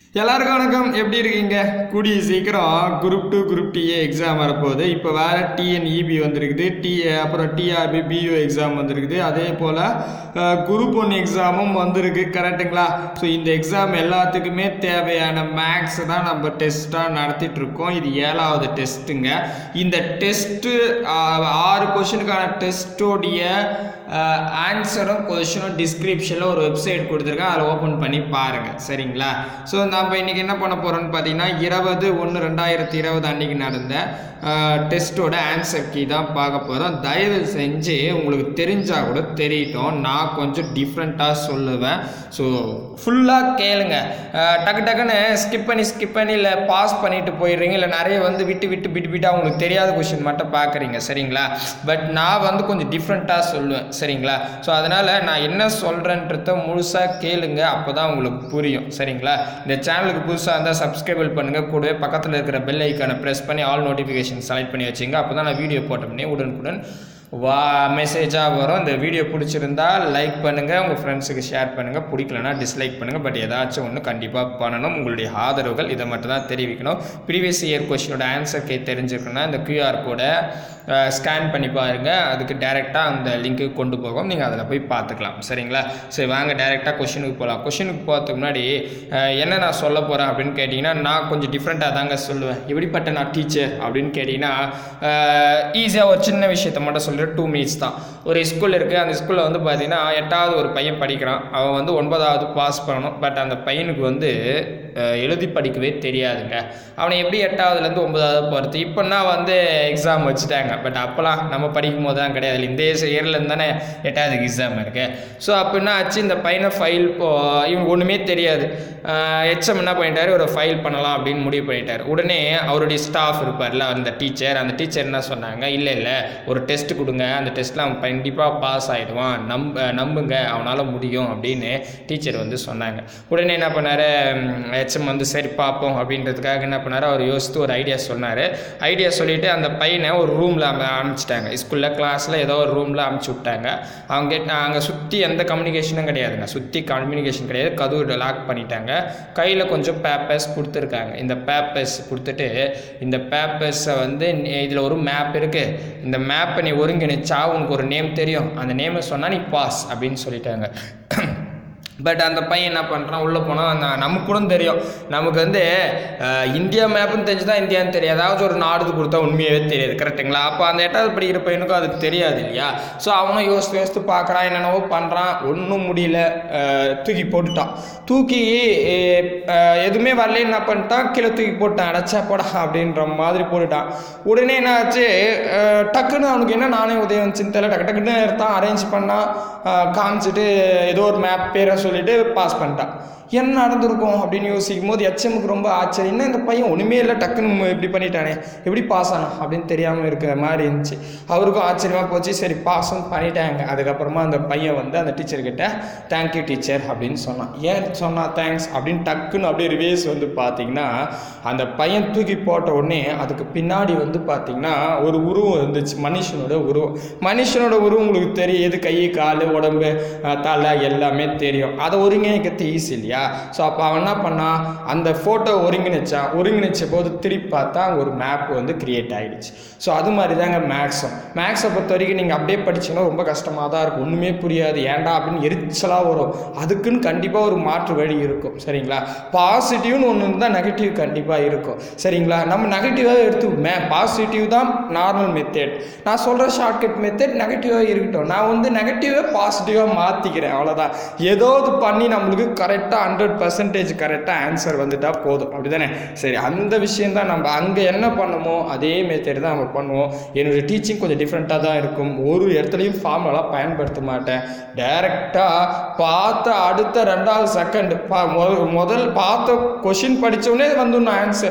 எல்லாருக்கும் வணக்கம் எப்படி இருக்கீங்க கூடிய சீக்கிரம் குரூப் டூ குரூப் டிஏ எக்ஸாம் வரப்போகுது இப்போ வேற டிஎன்இபி வந்திருக்குது டிஏ அப்புறம் டிஆர்பி பியூ எக்ஸாம் வந்திருக்குது அதே போல் குரூப் ஒன் எக்ஸாமும் வந்திருக்கு கரெக்டுங்களா ஸோ இந்த எக்ஸாம் எல்லாத்துக்குமே தேவையான மேக்ஸ் தான் நம்ம டெஸ்ட்டாக நடத்திட்டு இருக்கோம் இது ஏழாவது டெஸ்ட்டுங்க இந்த டெஸ்ட்டு ஆறு கொஷினுக்கான டெஸ்ட்டோடைய ஆன்சரும் கொஷினும் டிஸ்கிரிப்ஷனில் ஒரு வெப்சைட் கொடுத்துருக்கேன் அதில் ஓப்பன் பண்ணி பாருங்கள் சரிங்களா ஸோ நம்ம இன்றைக்கி என்ன பண்ண போகிறோம்னு பார்த்தீங்கன்னா இருபது ஒன்று ரெண்டாயிரத்தி இருபது அன்றைக்கி நடந்த டெஸ்ட்டோட ஆன்சர் கீ தான் பார்க்க போகிறோம் தயவு செஞ்சு உங்களுக்கு தெரிஞ்சால் கூட தெரியட்டும் நான் கொஞ்சம் டிஃப்ரெண்ட்டாக சொல்லுவேன் ஸோ ஃபுல்லாக கேளுங்க அஹ், டக்கு டக்குன்னு ஸ்கிப் பண்ணி ஸ்கிப் பண்ணி இல்லை பாஸ் பண்ணிட்டு போயிடுறீங்க இல்லை நிறைய வந்து விட்டு விட்டு விட்டு விட்டு உங்களுக்கு தெரியாத கொஷின் மட்டும் பார்க்குறீங்க சரிங்களா பட் நான் வந்து கொஞ்சம் டிஃப்ரெண்ட்டாக சொல்லுவேன் சரிங்களா ஸோ அதனால் நான் என்ன சொல்கிறேன்றத முழுசாக கேளுங்க அப்போ தான் உங்களுக்கு புரியும் சரிங்களா இந்த சேனலுக்கு புதுசாக இருந்தால் சப்ஸ்கிரைபிள் பண்ணுங்கள் கூடவே பக்கத்தில் இருக்கிற பெல் ஐக்கானை ப்ரெஸ் பண்ணி ஆல் நோட்டிஃபிகேஷன் செலக்ட் பண்ணி வச்சுங்க அப்போ தான் நான் வீடியோ போட்டோம்னே உடனுக்குடன் வா மெசேஜாக வரும் இந்த வீடியோ பிடிச்சிருந்தா லைக் பண்ணுங்கள் உங்கள் ஃப்ரெண்ட்ஸுக்கு ஷேர் பண்ணுங்கள் பிடிக்கலனா டிஸ்லைக் பண்ணுங்கள் பட் ஏதாச்சும் ஒன்று கண்டிப்பாக பண்ணணும் உங்களுடைய ஆதரவுகள் இதை மட்டும் தான் தெரிவிக்கணும் ப்ரீவியஸ் இயர் கொஷினோட ஆன்சர் கே தெரிஞ்சுக்கணும்னா இந்த கியூஆர் கோடை ஸ்கேன் பண்ணி பாருங்கள் அதுக்கு டேரெக்டாக அந்த லிங்க்கு கொண்டு போகும் நீங்கள் அதில் போய் பார்த்துக்கலாம் சரிங்களா சரி வாங்க டேரெக்டாக கொஷினுக்கு போகலாம் கொஷினுக்கு போகிறதுக்கு முன்னாடி அஹ், என்ன நான் சொல்ல போகிறேன் அப்படின்னு கேட்டிங்கன்னா நான் கொஞ்சம் டிஃப்ரெண்ட்டாக தாங்க சொல்லுவேன் எப்படிப்பட்ட நான் டீச்சர் அப்படின்னு கேட்டிங்கன்னா ஈஸியாக ஒரு சின்ன விஷயத்த மட்டும் சொல்கிறேன் டூ மினிட்ஸ் தான் ஒரு ஸ்கூல் இருக்குது அந்த ஸ்கூலில் வந்து பார்த்தீங்கன்னா எட்டாவது ஒரு பையன் படிக்கிறான் அவன் வந்து ஒன்பதாவது பாஸ் பண்ணணும் பட் அந்த பையனுக்கு வந்து அஹ், எழுதி படிக்கவே தெரியாதுங்க அவனை எப்படி எட்டாவதுலேருந்து ஒன்பதாவது போகிறது இப்போனா வந்து எக்ஸாம் வச்சுட்டாங்க பட் அப்போலாம் நம்ம படிக்கும் போது தான் கிடையாது இந்த இயர்லேருந்து தானே எட்டாவதுக்கு எக்ஸாம் இருக்கு ஸோ அப்படின்னா ஆச்சு இந்த பையனை ஃபைல் இவங்க ஒன்றுமே தெரியாது ஹெச்எம் என்ன பண்ணிட்டாரு ஒரு ஃபைல் பண்ணலாம் அப்படின்னு முடிவு பண்ணிட்டார் உடனே அவருடைய ஸ்டாஃப் இருப்பார்ல அந்த டீச்சர் அந்த டீச்சர் என்ன சொன்னாங்க இல்லை இல்லை ஒரு டெஸ்ட் கொடுங்க அந்த டெஸ்ட்டில் அவன் கண்டிப்பாக பாஸ் ஆகிடுவான் நம்ப நம்புங்க அவனால் முடியும் அப்படின்னு டீச்சர் வந்து சொன்னாங்க உடனே என்ன பண்ணார் ஹெச்எம் வந்து சரி பார்ப்போம் அப்படின்றதுக்காக என்ன பண்ணார் அவர் யோசித்து ஒரு ஐடியா சொன்னார் ஐடியா சொல்லிவிட்டு அந்த பையனை ஒரு ரூமில் அனுப்பிச்சிட்டாங்க ஸ்கூலில் கிளாஸில் ஏதோ ஒரு ரூமில் அனுப்பிச்சி விட்டாங்க அவங்க அங்கே சுற்றி எந்த கம்யூனிகேஷனும் கிடையாதுங்க சுற்றி கம்யூனிகேஷன் கிடையாது கதவு லாக் பண்ணிட்டாங்க கையில் கொஞ்சம் பேப்பர்ஸ் கொடுத்துருக்காங்க இந்த பேப்பர்ஸ் கொடுத்துட்டு இந்த பேப்பர்ஸை வந்து இதில் ஒரு மேப் இருக்குது இந்த மேப்பை நீ ஒருங்கிணைச்சா உனக்கு ஒரு நேம் தெரியும் அந்த நேமை சொன்னால் நீ பாஸ் அப்படின்னு சொல்லிட்டாங்க பட் அந்த பையன் என்ன பண்ணுறான் உள்ளே போனால் அந்த நமக்கு கூட தெரியும் நமக்கு வந்து அஹ், இந்தியா மேப்புன்னு தெரிஞ்சு தான் இந்தியான்னு தெரியும் ஏதாச்சும் ஒரு நாடு கொடுத்தா உண்மையாகவே தெரியாது கரெக்டுங்களா அப்போ அந்த எட்டாவது படிக்கிற பையனுக்கும் அது தெரியாது இல்லையா ஸோ அவனும் யோசித்து யோசித்து பார்க்குறான் என்னென்னவோ பண்ணுறான் ஒன்றும் முடியல அஹ், தூக்கி போட்டுட்டான் தூக்கி அஹ், எதுவுமே வரல என்ன பண்ணிட்டான் கீழே தூக்கி போட்டான் அடைச்சா போடா அப்படின்ற மாதிரி போட்டுட்டான் உடனே என்ன ஆச்சு அஹ், டக்குன்னு அவனுக்கு என்ன நானே உதயம் வந்துச்சுன்னு தெரியல டக்கு டக்குன்னு எடுத்தான் அரேஞ்ச் பண்ணான் அஹ், காமிச்சிட்டு ஏதோ ஒரு மேப் பேரை சொல்லிட்டு பாஸ் பண்ணிட்டான் என்ன நடந்திருக்கும் அப்படின்னு யோசிக்கும் போது எச்எம்முக்கு ரொம்ப ஆச்சரியம் என்ன இந்த பையன் ஒன்றுமே இல்லை டக்குன்னு இப்படி பண்ணிட்டானே எப்படி பாஸ் ஆனா அப்படின்னு தெரியாமல் இருக்கிற மாதிரி இருந்துச்சு அவருக்கும் ஆச்சரியமாக போச்சு சரி பாஸும் பண்ணிட்டாங்க அதுக்கப்புறமா அந்த பையன் வந்து அந்த டீச்சர்கிட்ட தேங்க்யூ டீச்சர் அப்படின்னு சொன்னான் ஏன் சொன்னா தேங்க்ஸ் அப்படின்னு டக்குன்னு அப்படியே ரிவேஸ் வந்து பார்த்தீங்கன்னா அந்த பையன் தூக்கி போட்ட உடனே அதுக்கு பின்னாடி வந்து பார்த்தீங்கன்னா ஒரு உருவம் இருந்துச்சு மனுஷனோட உருவம் மனுஷனோட உருவம் உங்களுக்கு தெரியும் எது கை கால் உடம்பு அஹ், தலை எல்லாமே தெரியும் அதை ஒருங்கிணைக்கிறது ஈஸி இல்லையா ஸோ அப்போ அவன் என்ன பண்ணான் அந்த ஃபோட்டோ ஒருங்கிணைச்சான் ஒருங்கிணைச்ச போது திருப்பி பார்த்தா அங்கே ஒரு மேப் வந்து கிரியேட் ஆகிடுச்சு ஸோ அது மாதிரி தாங்க மேக்ஸும் மேக்ஸை பொறுத்த வரைக்கும் நீங்கள் அப்படியே படிச்சீங்கன்னா ரொம்ப கஷ்டமாக தான் இருக்கும் ஒன்றுமே புரியாது ஏன்டா அப்படின்னு எரிச்சலாக வரும் அதுக்குன்னு கண்டிப்பாக ஒரு மாற்று வழி இருக்கும் சரிங்களா பாசிட்டிவ்னு ஒன்று இருந்தால் நெகட்டிவ் கண்டிப்பாக இருக்கும் சரிங்களா நம்ம நெகட்டிவாக எடுத்து மே பாசிட்டிவ் தான் நார்மல் மெத்தட் நான் சொல்கிற ஷார்ட்கட் மெத்தட் நெகட்டிவாக இருக்கட்டும் நான் வந்து நெகட்டிவாக பாசிட்டிவாக மாற்றிக்கிறேன் அவ்வளோதான் ஏதோ இது பண்ணி நம்மளுக்கு கரெக்டாக ஹண்ட்ரட் பர்சன்டேஜ் கரெக்டாக ஆன்சர் வந்துட்டால் போதும் அப்படி தானே சரி அந்த விஷயம் தான் நம்ம அங்கே என்ன பண்ணுமோ அதே மெத்தட் தான் நம்ம பண்ணுவோம் என்னுடைய டீச்சிங் கொஞ்சம் டிஃப்ரெண்ட்டாக தான் இருக்கும் ஒரு இடத்துலையும் ஃபார்முலாம் பயன்படுத்த மாட்டேன் டைரெக்டாக பார்த்த அடுத்த ரெண்டாவது செகண்ட் பா முதல் முதல் பார்த்த கொஷின் படித்தோடனே வந்துடணும் ஆன்சர்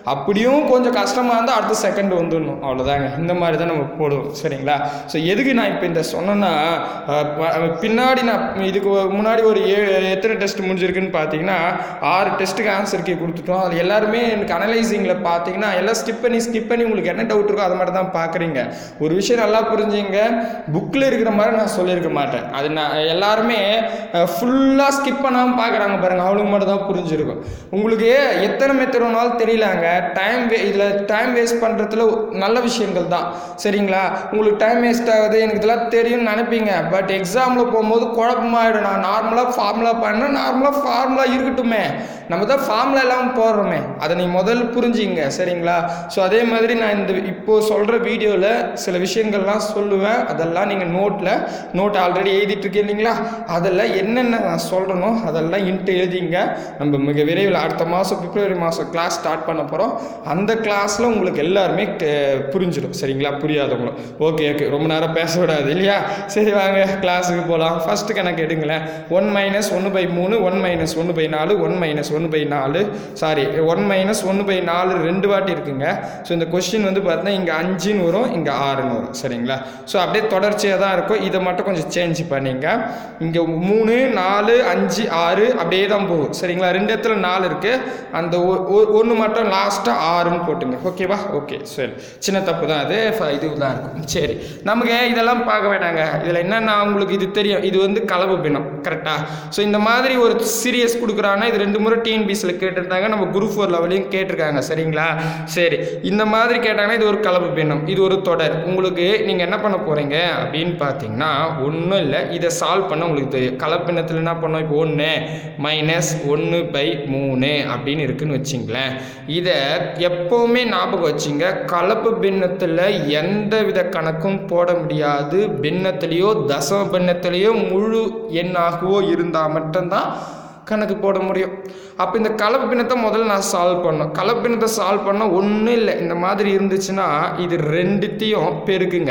அப்படியும் கொஞ்சம் கஷ்டமாக இருந்தால் அடுத்த செகண்ட் வந்துடணும் அவ்வளோதாங்க இந்த மாதிரி தான் நம்ம போடுவோம் சரிங்களா ஸோ எதுக்கு நான் இப்போ இந்த சொன்னேன்னா அஹ், ப- பின்னாடி நான் இதுக்கு முன்னாடி ஒரு ஏழு எத்தனை டெஸ்ட் முடிஞ்சிருக்குன்னு பார்த்தீங்கன்னா ஆறு டெஸ்ட்டுக்கு ஆன்சர் கீ கொடுத்துட்டோம் அது எல்லாருமே எனக்கு அனலைசிங்கில் பார்த்தீங்கன்னா எல்லாம் ஸ்கிப் பண்ணி ஸ்கிப் பண்ணி உங்களுக்கு என்ன டவுட் இருக்கோ அதை மட்டும் தான் பார்க்குறீங்க ஒரு விஷயம் நல்லா புரிஞ்சுங்க புக்கில் இருக்கிற மாதிரி நான் சொல்லியிருக்க மாட்டேன் அது நான் எல்லாருமே ஃபுல்லாக ஸ்கிப் பண்ணாமல் பார்க்குறாங்க பாருங்கள் அவளுக்கு மட்டும் தான் புரிஞ்சிருக்கும் உங்களுக்கு எத்தனை மெத்தடனாலும் தெரியலாங்க டைம் வே இதில் டைம் வேஸ்ட் பண்ணுறதுல நல்ல விஷயங்கள் தான் சரிங்களா உங்களுக்கு டைம் வேஸ்ட் ஆகுது எனக்கு இதெல்லாம் தெரியும்னு நினைப்பீங்க பட் எக்ஸாமில் போகும்போது குழப்பமாயிடும் நான் நார்மலாக ஃபார்முலா பண்ணேன் நார்மலாக ஃபார்முலா இருக்கட்டுமே நம்ம தான் ஃபார்முலா எல்லாம் போடுறோமே அதை நீ முதல்ல புரிஞ்சுங்க சரிங்களா ஸோ அதே மாதிரி நான் இந்த இப்போ சொல்கிற வீடியோவில் சில விஷயங்கள்லாம் சொல்லுவேன் அதெல்லாம் நீங்கள் நோட்டில் நோட் ஆல்ரெடி எழுதிட்டு இருக்கீங்க இல்லைங்களா அதெல்லாம் என்னென்ன நான் சொல்கிறனோ அதெல்லாம் இன்ட்டு எழுதிங்க நம்ம மிக விரைவில் அடுத்த மாதம் பிப்ரவரி மாதம் கிளாஸ் ஸ்டார்ட் பண்ண போகிறோம் அந்த கிளாஸில் உங்களுக்கு எல்லாருமே க- புரிஞ்சிடும் சரிங்களா புரியாதவங்களும் ஓகே ஓகே ரொம்ப நேரம் பேச விடாது இல்லையா சரி வாங்க கிளாஸுக்கு போகலாம் ஃபஸ்ட்டு கணக்கு எடுங்களேன் ஒன் மைனஸ் ஒன்று பை மூணு ஒன் மைனஸ் ஒன்று பை நாலு ஒன் மைனஸ் ஒன்று பை நாலு சாரி ஒன் மைனஸ் ஒன்று பை நாலு ரெண்டு வாட்டி இருக்குங்க ஸோ இந்த கொஸ்டின் வந்து பார்த்தீங்கன்னா இங்கே அஞ்சுன்னு வரும் இங்கே ஆறுன்னு வரும் சரிங்களா ஸோ அப்படியே தொடர்ச்சியாக தான் இருக்கும் இதை மட்டும் கொஞ்சம் சேஞ்ச் பண்ணிங்க இங்கே மூணு நாலு அஞ்சு ஆறு அப்படியே தான் போகும் சரிங்களா ரெண்டு இடத்துல நாலு இருக்குது அந்த ஒன்று மட்டும் லாஸ்ட்டாக ஆறுன்னு போட்டுங்க ஓகேவா ஓகே சரி சின்ன தப்பு தான் அது ஃப- இது தான் இருக்கும் சரி நமக்கு இதெல்லாம் பார்க்க வேண்டாங்க இதில் என்னென்னா உங்களுக்கு இது தெரியும் இது வந்து கலவு பின்னம் கரெக்டாக ஸோ இந்த மாதிரி ஒரு சீரியஸ் கொடுக்குறாங்கன்னா இது ரெண்டு முறை டிஎன்பிசியில் கேட்டிருந்தாங்க நம்ம குரூப் ஃபோர் லெவலையும் கேட்டிருக்காங்க சரிங்களா சரி இந்த மாதிரி கேட்டாங்கன்னா இது ஒரு கலப்பு பின்னம் இது ஒரு தொடர் உங்களுக்கு நீங்கள் என்ன பண்ண போகிறீங்க அப்படின்னு பார்த்தீங்கன்னா ஒன்றும் இல்லை இதை சால்வ் பண்ண உங்களுக்கு தெரியும் கலப்பினத்தில் என்ன பண்ணோம் இப்போ ஒன்று மைனஸ் ஒன்று பை மூணு அப்படின்னு இருக்குன்னு வச்சிங்களேன் இதை எப்போவுமே ஞாபகம் வச்சுங்க கலப்பு பின்னத்தில் எந்த வித கணக்கும் போட முடியாது பின்னத்திலேயோ தசம பின்னத்திலேயோ முழு எண்ணாகவோ இருந்தால் மட்டும்தான் கணக்கு போட முடியும் அப்போ இந்த கலப்பு பின்னத்தை முதல்ல நான் சால்வ் பண்ணோம் கலப்பு பின்னத்தை சால்வ் பண்ணால் ஒன்றும் இல்லை இந்த மாதிரி இருந்துச்சுன்னா இது ரெண்டுத்தையும் பெருக்குங்க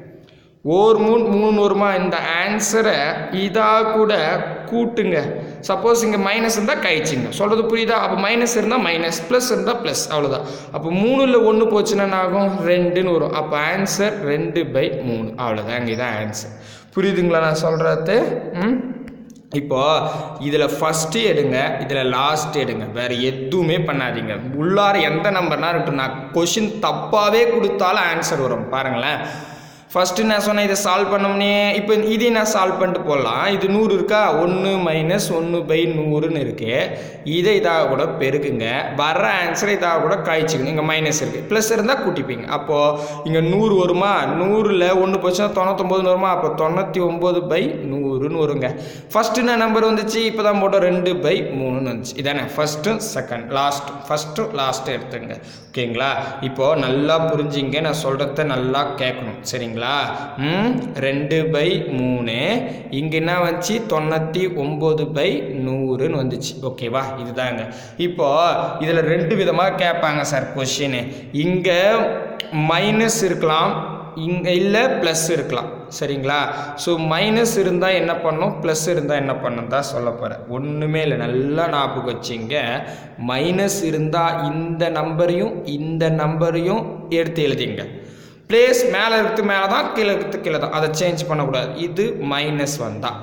ஓர் மூணு மூணு வருமா இந்த ஆன்சரை இதாக கூட கூட்டுங்க சப்போஸ் இங்கே மைனஸ் இருந்தால் கழிச்சிங்க சொல்கிறது புரியுதா அப்போ மைனஸ் இருந்தால் மைனஸ் ப்ளஸ் இருந்தால் ப்ளஸ் அவ்வளோதான் அப்போ மூணில் ஒன்று போச்சுன்னா என்ன ஆகும் ரெண்டுன்னு வரும் அப்போ ஆன்சர் ரெண்டு பை மூணு அவ்வளோதான் இங்கே தான் ஆன்சர் புரியுதுங்களா நான் சொல்கிறது ம் இப்போ இதில் ஃபஸ்ட்டு எடுங்க இதில் லாஸ்ட் எடுங்க வேறு எதுவுமே பண்ணாதீங்க உள்ளார எந்த நம்பர்னா இருக்கட்டும் நான் கொஷின் தப்பாகவே கொடுத்தாலும் ஆன்சர் வரும் பாருங்களேன் ஃபஸ்ட்டு நான் சொன்னேன் இதை சால்வ் பண்ணோம்னே இப்போ இதை நான் சால்வ் பண்ணிட்டு போடலாம் இது நூறு இருக்கா ஒன்று மைனஸ் ஒன்று பை நூறுன்னு இருக்கு இதை இதாக கூட பெருக்குங்க வர்ற ஆன்சர் இதாக கூட கழிச்சுக்கணும் இங்கே மைனஸ் இருக்குது ப்ளஸ் இருந்தால் கூட்டிப்பீங்க அப்போது இங்கே நூறு வருமா நூறில் ஒன்று போச்சுன்னா தொண்ணூத்தொம்பதுன்னு வருமா அப்போ தொண்ணூற்றி ஒம்பது பை நூறுன்னு வருங்க ஃபஸ்ட்டு என்ன நம்பர் வந்துச்சு இப்போ தான் போட்டோம் ரெண்டு பை மூணுன்னு வந்துச்சு இதானே first second last first last எடுத்துங்க ஓகேங்களா இப்போது நல்லா புரிஞ்சிங்க நான் சொல்கிறத நல்லா கேட்கணும் சரிங்களா ம் ரெண்டு பை மூணு இங்கே என்ன வந்துச்சு தொண்ணூற்றி ஒம்பது பை நூறுன்னு வந்துச்சு ஓகேவா இதுதாங்க இப்போ இதில் ரெண்டு விதமாக கேட்பாங்க சார் கொஷின் இங்கே மைனஸ் இருக்கலாம் இங்கே இல்லை ப்ளஸ் இருக்கலாம் சரிங்களா ஸோ மைனஸ் இருந்தால் என்ன பண்ணும் ப்ளஸ் இருந்தால் என்ன பண்ணும் தான் சொல்ல போகிறேன் ஒன்றுமே இல்லை நல்லா ஞாபகம் வச்சிங்க மைனஸ் இருந்தால் இந்த நம்பரையும் இந்த நம்பரையும் எடுத்து எழுதிங்க பிளேஸ் மேலே இருக்கிறது மேலே தான் கீழே இருக்கிறது கீழே தான் அதை சேஞ்ச் பண்ணக்கூடாது இது மைனஸ் வந்தால்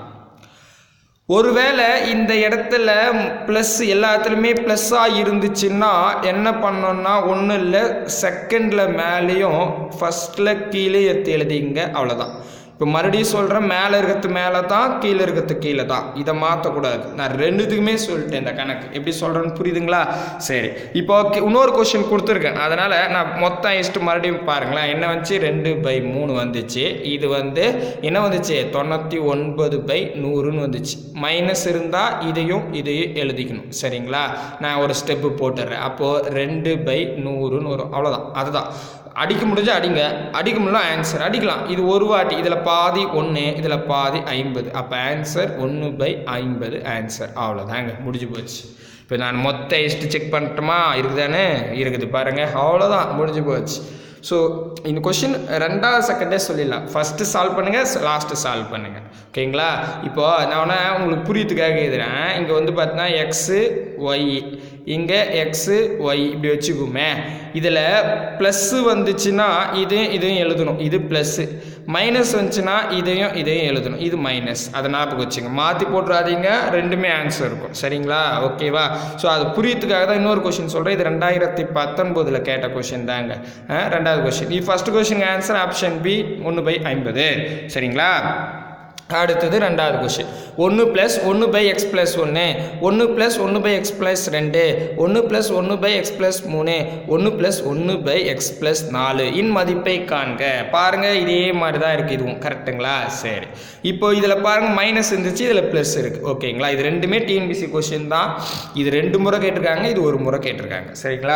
ஒருவேளை இந்த இடத்துல ப்ளஸ் எல்லா இடத்துலையுமே ப்ளஸ்ஸாக இருந்துச்சுன்னா என்ன பண்ணோம்னா ஒன்றும் இல்லை செகண்டில் மேலேயும் ஃபஸ்ட்டில் கீழே எடுத்து எழுதிங்க அவ்வளோதான் இப்போ மறுபடியும் சொல்கிறேன் மேலே இருக்கிறது மேலே தான் கீழே இருக்கிறது கீழே தான் இதை மாற்றக்கூடாது நான் ரெண்டுத்துக்குமே சொல்லிட்டேன் இந்த கணக்கு எப்படி சொல்கிறேன்னு புரியுதுங்களா சரி இப்போ okay, இன்னொரு கொஷின் கொடுத்துருக்கேன் அதனால் நான் மொத்தம் இஷ்டம் மறுபடியும் பாருங்களேன் என்ன வந்துச்சு ரெண்டு பை மூணு வந்துச்சு இது வந்து என்ன வந்துச்சு தொண்ணூற்றி ஒன்பது பை நூறுன்னு வந்துச்சு மைனஸ் இருந்தால் இதையும் இதையும் எழுதிக்கணும் சரிங்களா நான் ஒரு ஸ்டெப்பு போட்டுடுறேன் அப்போது ரெண்டு பை நூறுன்னு வரும் அவ்வளோதான் அதுதான் அடிக்க முடிஞ்சா அடிங்க அடிக்க முடியல ஆன்சர் அடிக்கலாம் இது ஒரு வாட்டி இதில் பாதி ஒன்று இதில் பாதி ஐம்பது அப்போ ஆன்சர் ஒன்று பை ஐம்பது ஆன்சர் அவ்வளோதாங்க முடிஞ்சு போச்சு இப்போ நான் மொத்த ஹிஸ்ட்ரி செக் பண்ணட்டுமா இருக்குதானே இருக்குது பாருங்கள் அவ்வளோதான் முடிஞ்சு போச்சு ஸோ இந்த கொஷின் ரெண்டாவது செகண்டே சொல்லிடலாம் ஃபஸ்ட்டு சால்வ் பண்ணுங்கள் லாஸ்ட்டு சால்வ் பண்ணுங்கள் ஓகேங்களா இப்போ நான் வேணா உங்களுக்கு புரியத்துக்காக எழுதுறேன் இங்கே வந்து பார்த்தீங்கன்னா எக்ஸு ஒய் இங்கே எக்ஸு ஒய் இப்படி வச்சுக்குமே இதில் ப்ளஸ்ஸு வந்துச்சுன்னா இதையும் இதையும் எழுதணும் இது ப்ளஸ்ஸு மைனஸ் வந்துச்சுன்னா இதையும் இதையும் எழுதணும் இது மைனஸ் அதை ஞாபகம் வச்சுங்க மாற்றி போட்டுறாதீங்க ரெண்டுமே ஆன்சர் இருக்கும் சரிங்களா ஓகேவா ஸோ அது புரியத்துக்காக தான் இன்னொரு கொஷின் சொல்கிறேன் இது ரெண்டாயிரத்தி பத்தொன்பதில் கேட்ட கொஷின் தாங்க ஆ, ரெண்டாவது கொஷின் இது first question answer option B ஒன்று பை ஐம்பது சரிங்களா அடுத்தது ரெண்டாவது கொஷின் ஒன்று ப்ளஸ் ஒன்று பை எக்ஸ் ப்ளஸ் ஒன்று ஒன்று ப்ளஸ் ஒன்று பை எக்ஸ் ப்ளஸ் ரெண்டு ஒன்று ப்ளஸ் ஒன்று பை எக்ஸ் ப்ளஸ் மூணு ஒன்று ப்ளஸ் ஒன்று பை எக்ஸ் ப்ளஸ் நாலு இன் மதிப்பை காண்க பாருங்கள் இதே மாதிரி தான் இருக்குது இதுவும் கரெக்டுங்களா சரி இப்போ இதில் பாருங்கள் மைனஸ் இருந்துச்சு இதில் ப்ளஸ் இருக்குது ஓகேங்களா இது ரெண்டுமே டிஎன்பிசி கொஷின் தான் இது ரெண்டு முறை கேட்டிருக்காங்க இது ஒரு முறை கேட்டிருக்காங்க சரிங்களா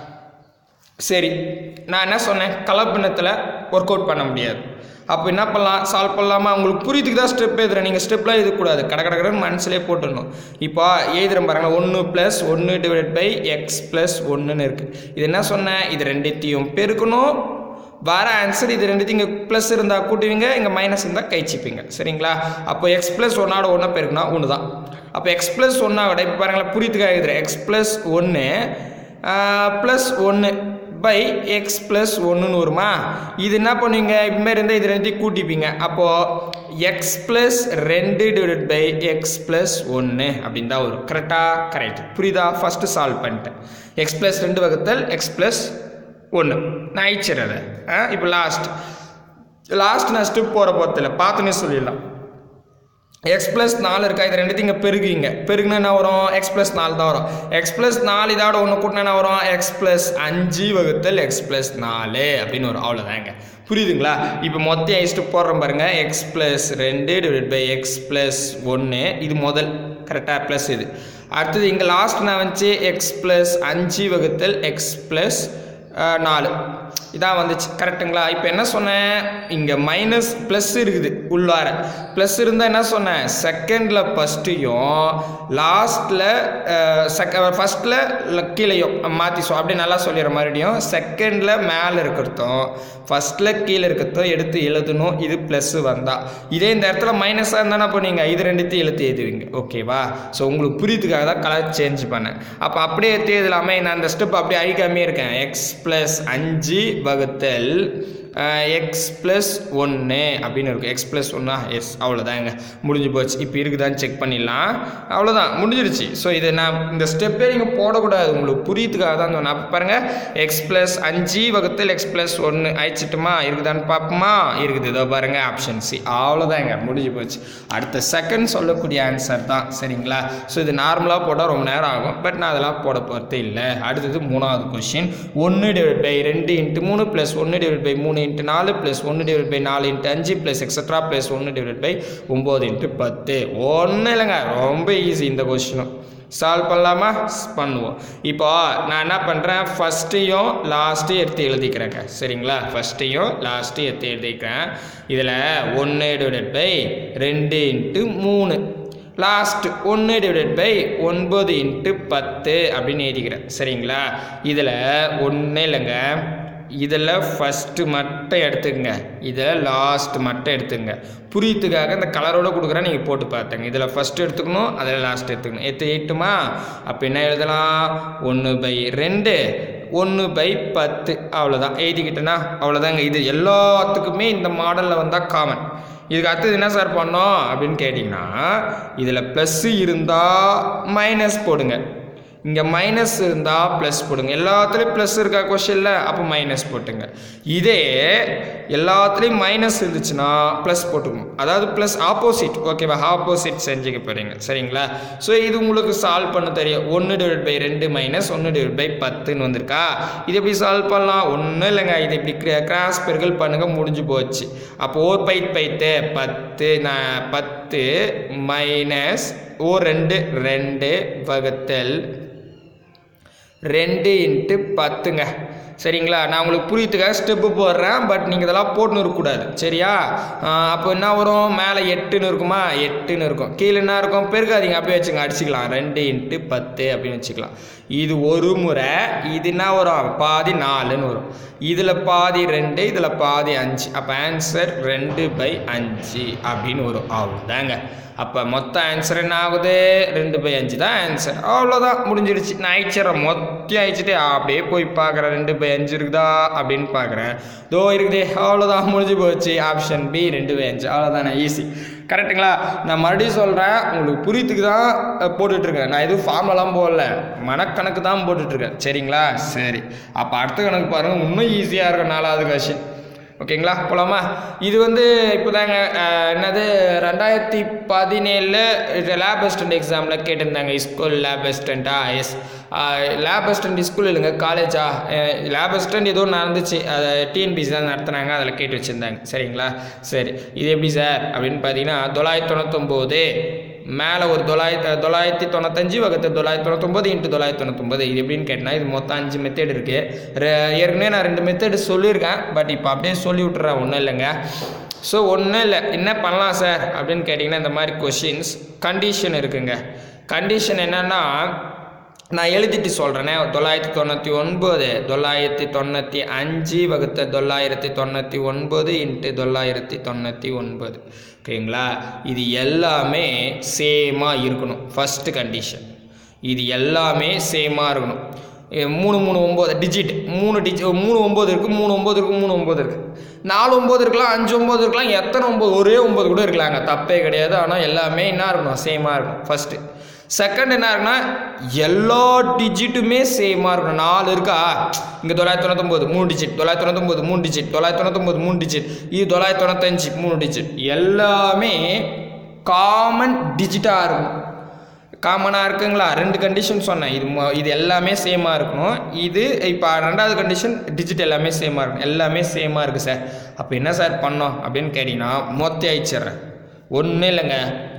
சரி நான் என்ன சொன்னேன் கலப்பினத்தில் ஒர்க் அவுட் பண்ண முடியாது அப்போ என்ன பண்ணலாம் சால்வ் பண்ணலாமா உங்களுக்கு புரியுதுக்கு தான் ஸ்டெப் எழுதுறேன் நீங்கள் ஸ்டெப்லாம் எழுதக்கூடாது கட கட கடன்னு மனசுலேயே போட்டுடணும் இப்போ எழுதுறேன் பாருங்க ஒன்று ப்ளஸ் ஒன்று டிவைட் பை எக்ஸ் ப்ளஸ் ஒன்றுன்னு இருக்குது இது என்ன சொன்னேன் இது ரெண்டுத்தையும் பெருக்கணும் வர ஆன்சர் இது ரெண்டுத்தையும் இங்கே ப்ளஸ் இருந்தால் கூட்டுவீங்க இங்கே மைனஸ் இருந்தால் கைச்சிப்பீங்க சரிங்களா அப்போ எக்ஸ் ப்ளஸ் ஒன்னோட ஒன்றா பெருக்குனா ஒன்று தான் அப்போ எக்ஸ் ப்ளஸ் ஒன்றா விட இப்போ பாருங்களேன் புரியுதுக்காக எழுதுறேன் எக்ஸ் ப்ளஸ் ஒன்று ப்ளஸ் ஒன்று பை எக்ஸ் ப்ளஸ் ஒன்றுன்னு வருமா இது என்ன பண்ணுவீங்க இதுமாரி இருந்தால் இது ரெண்டையும் கூட்டிப்பீங்க அப்போது எக்ஸ் ப்ளஸ் ரெண்டு டிவைட் பை எக்ஸ் ப்ளஸ் ஒன்று அப்படின்னு தான் வரும் கரெக்டாக கரெக்ட் புரியுதா ஃபஸ்ட்டு சால்வ் பண்ணிட்டேன் எக்ஸ் ப்ளஸ் ரெண்டு வகுத்தல் எக்ஸ் ப்ளஸ் ஒன்று நான் அழிச்சிடுறேன் அதை ஆ இப்போ லாஸ்ட் லாஸ்ட் நான் ஸ்டெப் போகிற போகிறதில்ல பார்த்துன்னே சொல்லிடலாம் எக்ஸ் ப்ளஸ் நாலு இருக்கா இது ரெண்டுத்தையும் இங்கே பெருகுங்க பெருகுனா என்ன வரும் எக்ஸ் ப்ளஸ் நாலு தான் வரும் எக்ஸ் ப்ளஸ் நாலு இதோட ஒன்று கூட்டினா என்ன வரும் எக்ஸ் ப்ளஸ் அஞ்சு வகுத்தல் எக்ஸ் ப்ளஸ் நாலு அப்படின்னு வரும் அவ்வளோதாங்க புரியுதுங்களா இப்போ மொத்தம் ஐஸ்ட்டு போடுறோம் பாருங்க எக்ஸ் ப்ளஸ் ரெண்டு டிவைட் பை எக்ஸ் ப்ளஸ் ஒன்று இது முதல் கரெக்டாக ப்ளஸ் இது அடுத்தது இங்கே லாஸ்ட் நான் வந்துச்சு எக்ஸ் ப்ளஸ் அஞ்சு வகுத்தல் எக்ஸ் ப்ளஸ் நாலு இதான் வந்துச்சு கரெக்டுங்களா இப்போ என்ன சொன்னேன் இங்கே மைனஸ் ப்ளஸ் இருக்குது உள்ளார ப்ளஸ் இருந்தால் என்ன சொன்னேன் செகண்டில் ஃபஸ்ட்டையும் லாஸ்ட்டில் செக ஃபஸ்ட்டில் கீழேயும் மாற்றி சொ அப்படியே நல்லா சொல்லிடுற மறுபடியும் செகண்டில் மேலே இருக்கிறதும் ஃபஸ்ட்டில் கீழே இருக்கிறதும் எடுத்து எழுதணும் இது ப்ளஸ்ஸு வந்தால் இதே இந்த இடத்துல மைனஸாக இருந்தால் என்ன பண்ணுவீங்க இது ரெண்டுத்தையும் எழுத்து எழுதுவீங்க ஓகேவா ஸோ உங்களுக்கு புரியுதுக்காக தான் கலர் சேஞ்ச் பண்ணேன் அப்போ அப்படியே எடுத்து எழுதலாமே நான் அந்த ஸ்டெப் அப்படியே அழிக்காமே இருக்கேன் எக்ஸ் ப்ளஸ் அஞ்சு வகுத்தல் எக்ஸ் ப்ளஸ் ஒன்று அப்படின்னு இருக்கும் எக்ஸ் ப்ளஸ் ஒன்றா எஸ் அவ்வளோதாங்க முடிஞ்சு போச்சு இப்போ இருக்குதான்னு செக் பண்ணிடலாம் அவ்வளோதான் முடிஞ்சிருச்சு ஸோ இதை நான் இந்த ஸ்டெப்பே நீங்கள் போடக்கூடாது உங்களுக்கு புரியுதுக்காக தான் சொன்னேன் அப்போ பாருங்கள் எக்ஸ் ப்ளஸ் அஞ்சு வகுத்தல் எக்ஸ் ப்ளஸ் ஒன்று அழிச்சிட்டுமா இருக்குதான்னு பார்ப்போமா இருக்குது இதோ பாருங்கள் ஆப்ஷன் சி அவ்வளோதாங்க முடிஞ்சு போச்சு அடுத்த செகண்ட் சொல்லக்கூடிய ஆன்சர் தான் சரிங்களா ஸோ இது நார்மலாக போட்டால் ரொம்ப நேரம் ஆகும் பட் நான் அதெல்லாம் போட போகிறதே இல்லை அடுத்தது மூணாவது கொஷின் ஒன்று டிவைட் பை ரெண்டு இன்ட்டு மூணு ப்ளஸ் ஒன்று டிவைட் பை மூணு இன்ட்டு நாலு ப்ளஸ் ஒன்று டிவைட் பை நாலு இன்ட்டு அஞ்சு ப்ளஸ் எக்ஸட்ரா ப்ளஸ் ஒன்று டிவைட் பை ஒம்பது இன்ட்டு பத்து ஒன்றும் இல்லைங்க ரொம்ப ஈஸி இந்த கொஷினும் சால்வ் பண்ணலாமா ஸ் பண்ணுவோம் இப்போ நான் என்ன பண்ணுறேன் ஃபஸ்ட்டையும் லாஸ்ட்டையும் எடுத்து எழுதிக்கிறேங்க சரிங்களா ஃபஸ்ட்டையும் லாஸ்ட்டையும் எடுத்து எழுதிக்கிறேன் இதில் ஒன்று டிவைடட் பை ரெண்டு இன்ட்டு மூணு லாஸ்ட் ஒன்று டிவைடட் பை ஒன்பது இன்ட்டு பத்து அப்படின்னு எழுதிக்கிறேன் சரிங்களா இதில் ஒன்றும் இல்லைங்க இதில் ஃபஸ்ட்டு மட்டும் எடுத்துக்கங்க இதில் லாஸ்ட் மட்டும் எடுத்துங்க புரியத்துக்காக இந்த கலரோட கொடுக்குறேன் நீங்கள் போட்டு பார்த்துங்க இதில் ஃபஸ்ட்டு எடுத்துக்கணும் அதில் லாஸ்ட் எடுத்துக்கணும் எடுத்து எட்டுமா அப்போ என்ன எழுதலாம் ஒன்று பை ரெண்டு ஒன்று பை பத்து அவ்வளோதான் எழுதிக்கிட்டேன்னா அவ்வளோதாங்க இது எல்லாத்துக்குமே இந்த மாடலில் வந்தால் காமன் இதுக்கு அடுத்தது என்ன சார் பண்ணோம் அப்படின்னு கேட்டிங்கன்னா இதில் ப்ளஸ்ஸு இருந்தால் மைனஸ் போடுங்க இங்கே மைனஸ் இருந்தால் ப்ளஸ் போடுங்க எல்லாத்துலேயும் ப்ளஸ் இருக்கா கொஷனில் அப்போ மைனஸ் போட்டுங்க இதே எல்லாத்துலேயும் மைனஸ் இருந்துச்சுன்னா ப்ளஸ் போட்டுக்கணும் அதாவது ப்ளஸ் ஆப்போசிட் ஓகேவா ஆப்போசிட் செஞ்சுக்க போகிறீங்க சரிங்களா ஸோ இது உங்களுக்கு சால்வ் பண்ண தெரியும் ஒன்று டிவைட் பை ரெண்டு மைனஸ் ஒன்று டிவைட் பை பத்துன்னு வந்திருக்கா இது எப்படி சால்வ் பண்ணலாம் ஒன்றும் இல்லைங்க இது இப்படி கிராஸ் பெருக்கல் பண்ணுங்க முடிஞ்சு போச்சு அப்போ ஓர் பைத் பைத்து பத்து நான் பத்து மைனஸ் ஓ ரெண்டு ரெண்டு வகுத்தல் ரெண்டு இன்ட்டு பத்துங்க சரிங்களா நான் உங்களுக்கு புரியத்துக்காக ஸ்டெப்பு போடுறேன் பட் நீங்கள் இதெல்லாம் போட்டுன்னு இருக்கக்கூடாது சரியா ஆஹ் அப்போ என்ன வரும் மேலே எட்டுன்னு இருக்குமா எட்டுன்னு இருக்கும் கீழே என்ன இருக்கும் பெருக்காதீங்க அப்படியே வச்சுங்க அடிச்சுக்கலாம் ரெண்டு இன்ட்டு பத்து அப்படின்னு வச்சுக்கலாம் இது ஒரு முறை இது என்ன வரும் பாதி நாலுன்னு வரும் இதில் பாதி ரெண்டு இதில் பாதி அஞ்சு அப்போ ஆன்சர் ரெண்டு பை அஞ்சு அப்படின்னு வரும் அவ்வளோதாங்க அப்போ மொத்த ஆன்சர் என்ன ஆகுது ரெண்டு பை அஞ்சு தான் ஆன்சர் அவ்வளோதான் முடிஞ்சிடுச்சு நான் ஆயிடுச்சிடறேன் மொத்தம் ஆயிடுச்சுட்டு அப்படியே போய் பார்க்குறேன் ரெண்டு பை அஞ்சு இருக்குதா அப்படின்னு பார்க்குறேன் தோ இருக்குதே அவ்வளோதான் முடிஞ்சு போச்சு ஆப்ஷன் பி ரெண்டு பை அஞ்சு அவ்வளோதானே ஈஸி கரெக்டுங்களா நான் மறுபடியும் சொல்கிறேன் உங்களுக்கு புரியத்துக்கு தான் அஹ், போட்டுட்ருக்கேன் நான் எதுவும் ஃபார்மெல்லாம் போடல மனக்கணக்கு தான் போட்டுட்ருக்கேன் சரிங்களா சரி அப்போ அடுத்த கணக்கு பாருங்கள் இன்னும் ஈஸியாக இருக்கும் நாலாவது கொஷின் ஓகேங்களா போலாமா இது வந்து இப்போதாங்க அஹ், என்னது ரெண்டாயிரத்தி பதினேழில் லேப் அசிஸ்டன்ட் எக்ஸாமில் கேட்டிருந்தாங்க ஸ்கூல் லேப் அசிஸ்டண்ட்டா எஸ் லேப் அசிஸ்டன்ட் ஸ்கூல் இல்லைங்க காலேஜா லேப் அசிஸ்டன்ட் ஏதோ நடந்துச்சு அதை டிஎன்பிசி தான் நடத்துனாங்க அதில் கேட்டு வச்சுருந்தாங்க சரிங்களா சரி இது எப்படி சார் அப்படின்னு பார்த்தீங்கன்னா தொள்ளாயிரத்தி தொண்ணூத்தொம்போது மேலே ஒரு தொள்ளாயிரத்தி தொள்ளாயிரத்தி தொண்ணூத்தஞ்சு வகுத்து தொள்ளாயிரத்தி தொண்ணூத்தொம்பது இன்ட்டு தொள்ளாயிரத்தி தொண்ணூத்தொம்பது இது எப்படின்னு கேட்டால் இது மொத்தம் அஞ்சு மெத்தேடு இருக்குது ஏற்கனவே நான் ரெண்டு மெத்தேடு சொல்லியிருக்கேன் பட் இப்போ அப்படியே சொல்லி விட்டுறேன் ஒன்றும் இல்லைங்க ஸோ ஒன்றும் இல்லை என்ன பண்ணலாம் சார் அப்படின்னு கேட்டிங்கன்னா இந்த மாதிரி கொஷின்ஸ் கண்டிஷன் இருக்குங்க கண்டிஷன் என்னென்னா நான் எழுதிட்டு சொல்கிறேனே தொள்ளாயிரத்தி தொண்ணூற்றி ஒன்பது தொள்ளாயிரத்தி தொண்ணூற்றி அஞ்சு வகுத்த தொள்ளாயிரத்தி தொண்ணூற்றி ஒன்பது இன்ட்டு தொள்ளாயிரத்தி தொண்ணூற்றி ஒன்பது ஓகேங்களா இது எல்லாமே சேமாக இருக்கணும் ஃபஸ்ட்டு கண்டிஷன் இது எல்லாமே சேமாக இருக்கணும் எ, மூணு மூணு ஒம்பது டிஜிட் மூணு டிஜி மூணு ஒம்பது இருக்குது மூணு ஒம்பது இருக்குது மூணு ஒம்பது இருக்குது நாலு ஒம்பது இருக்கலாம் அஞ்சு ஒம்பது இருக்கலாம் எத்தனை ஒம்பது ஒரே ஒம்பது கூட இருக்கலாங்க தப்பே கிடையாது ஆனால் எல்லாமே என்ன இருக்கணும் சேமாக இருக்கணும் ஃபஸ்ட்டு செகண்ட் என்ன இருக்குன்னா எல்லா டிஜிட்டுமே சேமாக இருக்கணும் நாலு இருக்கா இங்கே தொள்ளாயிரத்தி தொண்ணூத்தொம்பது மூணு டிஜிட் தொள்ளாயிரத்தி தொண்ணூத்தொம்பது மூணு டிஜிட் தொள்ளாயிரத்தி தொண்ணூத்தொம்பது மூணு டிஜிட் இது தொள்ளாயிரத்தி தொண்ணூத்தஞ்சு மூணு டிஜிட் எல்லாமே காமன் டிஜிட்டாக இருக்கும் காமனாக இருக்குங்களா ரெண்டு கண்டிஷன் சொன்னேன் இது மொ- இது எல்லாமே சேமாக இருக்கணும் இது இப்போ ரெண்டாவது கண்டிஷன் டிஜிட் எல்லாமே சேமாக இருக்கும் எல்லாமே சேமாக இருக்குது சார் அப்போ என்ன சார் பண்ணோம் அப்படின்னு கேட்டிங்கன்னா மொத்த அழிச்சிட்றேன் ஒன்றும் இல்லைங்க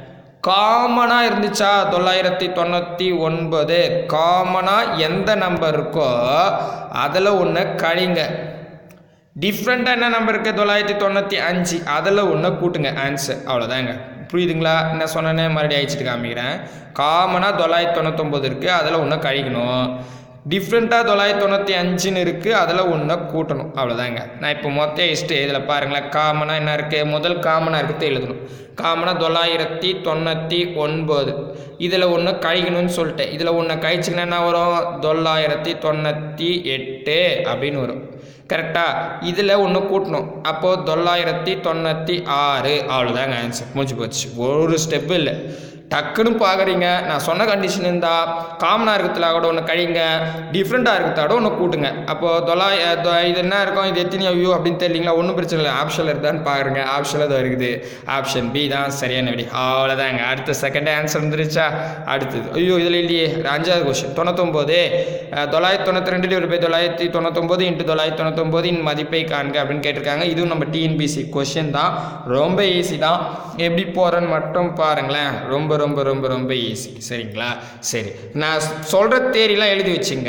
காமனாக இருந்துச்சா தொள்ளாயிரத்தி தொண்ணூற்றி ஒன்பது காமனாக எந்த நம்பர் இருக்கோ அதில் ஒன்று கழிங்க டிஃப்ரெண்ட்டாக என்ன நம்பர் இருக்குது தொள்ளாயிரத்தி தொண்ணூற்றி அஞ்சு அதில் ஒன்று கூட்டுங்க ஆன்சர் அவ்வளோதாங்க புரியுதுங்களா என்ன சொன்னேன்னு மறுபடியும் அழிச்சிட்டு காமிக்கிறேன் காமனாக தொள்ளாயிரத்தி தொண்ணூத்தொம்பது இருக்குது அதில் ஒன்று கழிக்கணும் டிஃப்ரெண்ட்டாக தொள்ளாயிரத்தி தொண்ணூற்றி அஞ்சுன்னு இருக்குது அதில் ஒன்று கூட்டணும் அவ்வளோதாங்க நான் இப்போ மொத்த இஸ்ட்டு இதில் பாருங்களேன் காமனாக என்ன இருக்குது முதல் காமனாக இருக்கிறது எழுதணும் காமனாக தொள்ளாயிரத்தி தொண்ணூற்றி ஒன்பது இதில் ஒன்று கழிக்கணும்னு சொல்லிட்டேன் இதில் ஒன்று கழிச்சிங்கன்னா என்ன வரும் தொள்ளாயிரத்தி தொண்ணூற்றி எட்டு அப்படின்னு வரும் கரெக்டா இதில் ஒன்று கூட்டணும் அப்போது தொள்ளாயிரத்தி தொண்ணூற்றி ஆறு அவ்வளோதாங்க ஆன்சர் முடிஞ்சு போச்சு ஒரு ஸ்டெப்பு இல்லை டக்குன்னு பார்க்குறீங்க நான் சொன்ன கண்டிஷன் இருந்தால் காமனாக இருக்கிறதுல கூட ஒன்று கழிங்க டிஃப்ரெண்ட்டாக இருக்கிறதோட ஒன்று கூட்டுங்க அப்போது தொள்ளாய தொ- இது என்ன இருக்கும் இது எத்தனை ஐயோ அப்படின்னு தெரியலீங்களா ஒன்றும் பிரச்சனை இல்லை ஆப்ஷனில் இருக்குதான்னு பாருங்க ஆப்ஷனில் தான் இருக்குது ஆப்ஷன் பி தான் சரியான விடி அவ்வளோதாங்க அடுத்த செகண்ட் ஆன்சர் வந்துருச்சா அடுத்தது ஐயோ இதில் இல்லையே அஞ்சாவது கொஸ்டின் தொண்ணூத்தொம்போது அஹ், தொள்ளாயிரத்தி தொண்ணூற்றி ரெண்டு டிவைட் பை தொள்ளாயிரத்தி தொண்ணூத்தொம்பது இன்ட்டு தொள்ளாயிரத்தி தொண்ணூத்தொம்பதின் மதிப்பை காண்க அப்படின்னு கேட்டிருக்காங்க இதுவும் நம்ம டிஎன்பிசி கொஷின் தான் ரொம்ப ஈஸி தான் எப்படி போகிறேன்னு மட்டும் பாருங்களேன் ரொம்ப ரொம்ப ரொம்ப ரொம்ப ஈஸி சரிங்களா சரி நான் சொல்கிற தேரிலாம் எழுதி வச்சுங்க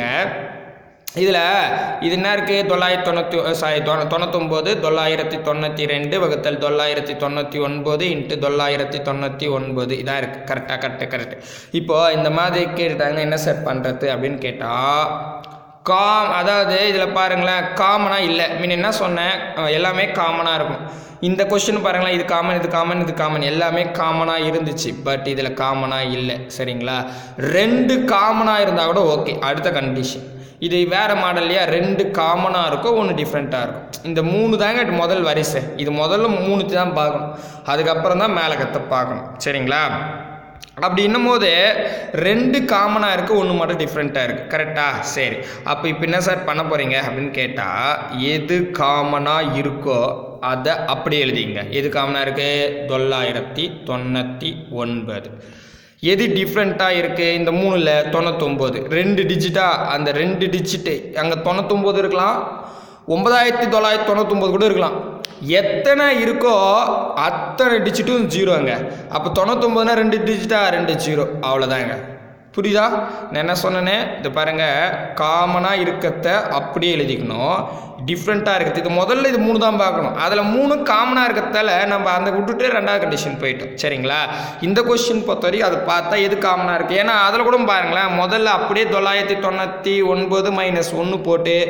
இதில் இது என்ன இருக்குது தொள்ளாயிரத்தி தொண்ணூற்றி சாரி தொண்ணூ தொண்ணூத்தொம்பது தொள்ளாயிரத்தி தொண்ணூற்றி ரெண்டு வகுத்தல் தொள்ளாயிரத்தி தொண்ணூற்றி ஒன்பது இன்ட்டு தொள்ளாயிரத்தி தொண்ணூற்றி ஒன்பது இதாக இருக்குது கரெக்டாக கரெக்டு கரெக்டு இப்போது இந்த மாதிரி கேட்டுட்டாங்க என்ன சார் பண்ணுறது அப்படின்னு கேட்டால் காம் அதாவது இதில் பாருங்களேன் காமனாக இல்லை மீன் என்ன சொன்னேன் அஹ் எல்லாமே காமனாக இருக்கும் இந்த கொஸ்டின் பாருங்களேன் இது காமன் இது காமன் இது காமன் எல்லாமே காமனாக இருந்துச்சு பட் இதில் காமனாக இல்லை சரிங்களா ரெண்டு காமனாக இருந்தால் கூட ஓகே அடுத்த கண்டிஷன் இது வேறு மாடல்லையா ரெண்டு காமனாக இருக்கும் ஒன்று டிஃப்ரெண்ட்டாக இருக்கும் இந்த மூணு தாங்க முதல் வரிசை இது முதல்ல மூணு தான் பார்க்கணும் அதுக்கப்புறம் தான் மேலே கற்று பார்க்கணும் சரிங்களா அப்படி இன்னும் போது ரெண்டு காமனாக இருக்குது ஒன்று மட்டும் டிஃப்ரெண்ட்டாக இருக்குது கரெக்டா சரி அப்போ இப்போ என்ன சார் பண்ண போகிறீங்க அப்படின்னு கேட்டால் எது காமனாக இருக்கோ அதை அப்படியே எழுதிங்க எது காமனாக இருக்குது தொள்ளாயிரத்தி தொண்ணூற்றி ஒன்பது எது டிஃப்ரெண்ட்டாக இருக்குது இந்த மூணில் தொண்ணூத்தொம்பது ரெண்டு டிஜிட்டாக அந்த ரெண்டு டிஜிட்டு அங்கே தொண்ணூத்தொம்பது இருக்கலாம் ஒன்பதாயிரத்தி தொள்ளாயிரத்தி தொண்ணூத்தொம்பது கூட இருக்கலாம் எத்தனை இருக்கோ அத்தனை டிஜிட்டும் ஜீரோங்க அப்போ தொண்ணூத்தொம்பதுனா ரெண்டு டிஜிட்டா ரெண்டு ஜீரோ அவ்வளோதாங்க புரியுதா நான் என்ன சொன்னேனே இது பாருங்க காமனாக இருக்கிறத அப்படியே எழுதிக்கணும் டிஃப்ரெண்ட்டாக இருக்குது இது முதல்ல இது மூணு தான் பார்க்கணும் அதில் மூணு காமனாக இருக்கிறதால நம்ம அந்த விட்டுட்டு ரெண்டாவது கண்டிஷன் போயிட்டோம் சரிங்களா இந்த கொஸ்டின் பொறுத்த வரைக்கும் அது பார்த்தா எது காமனாக இருக்குது ஏன்னா அதில் கூட பாருங்களேன் முதல்ல அப்படியே தொள்ளாயிரத்தி தொண்ணூற்றி ஒன்பது மைனஸ் ஒன்று போட்டு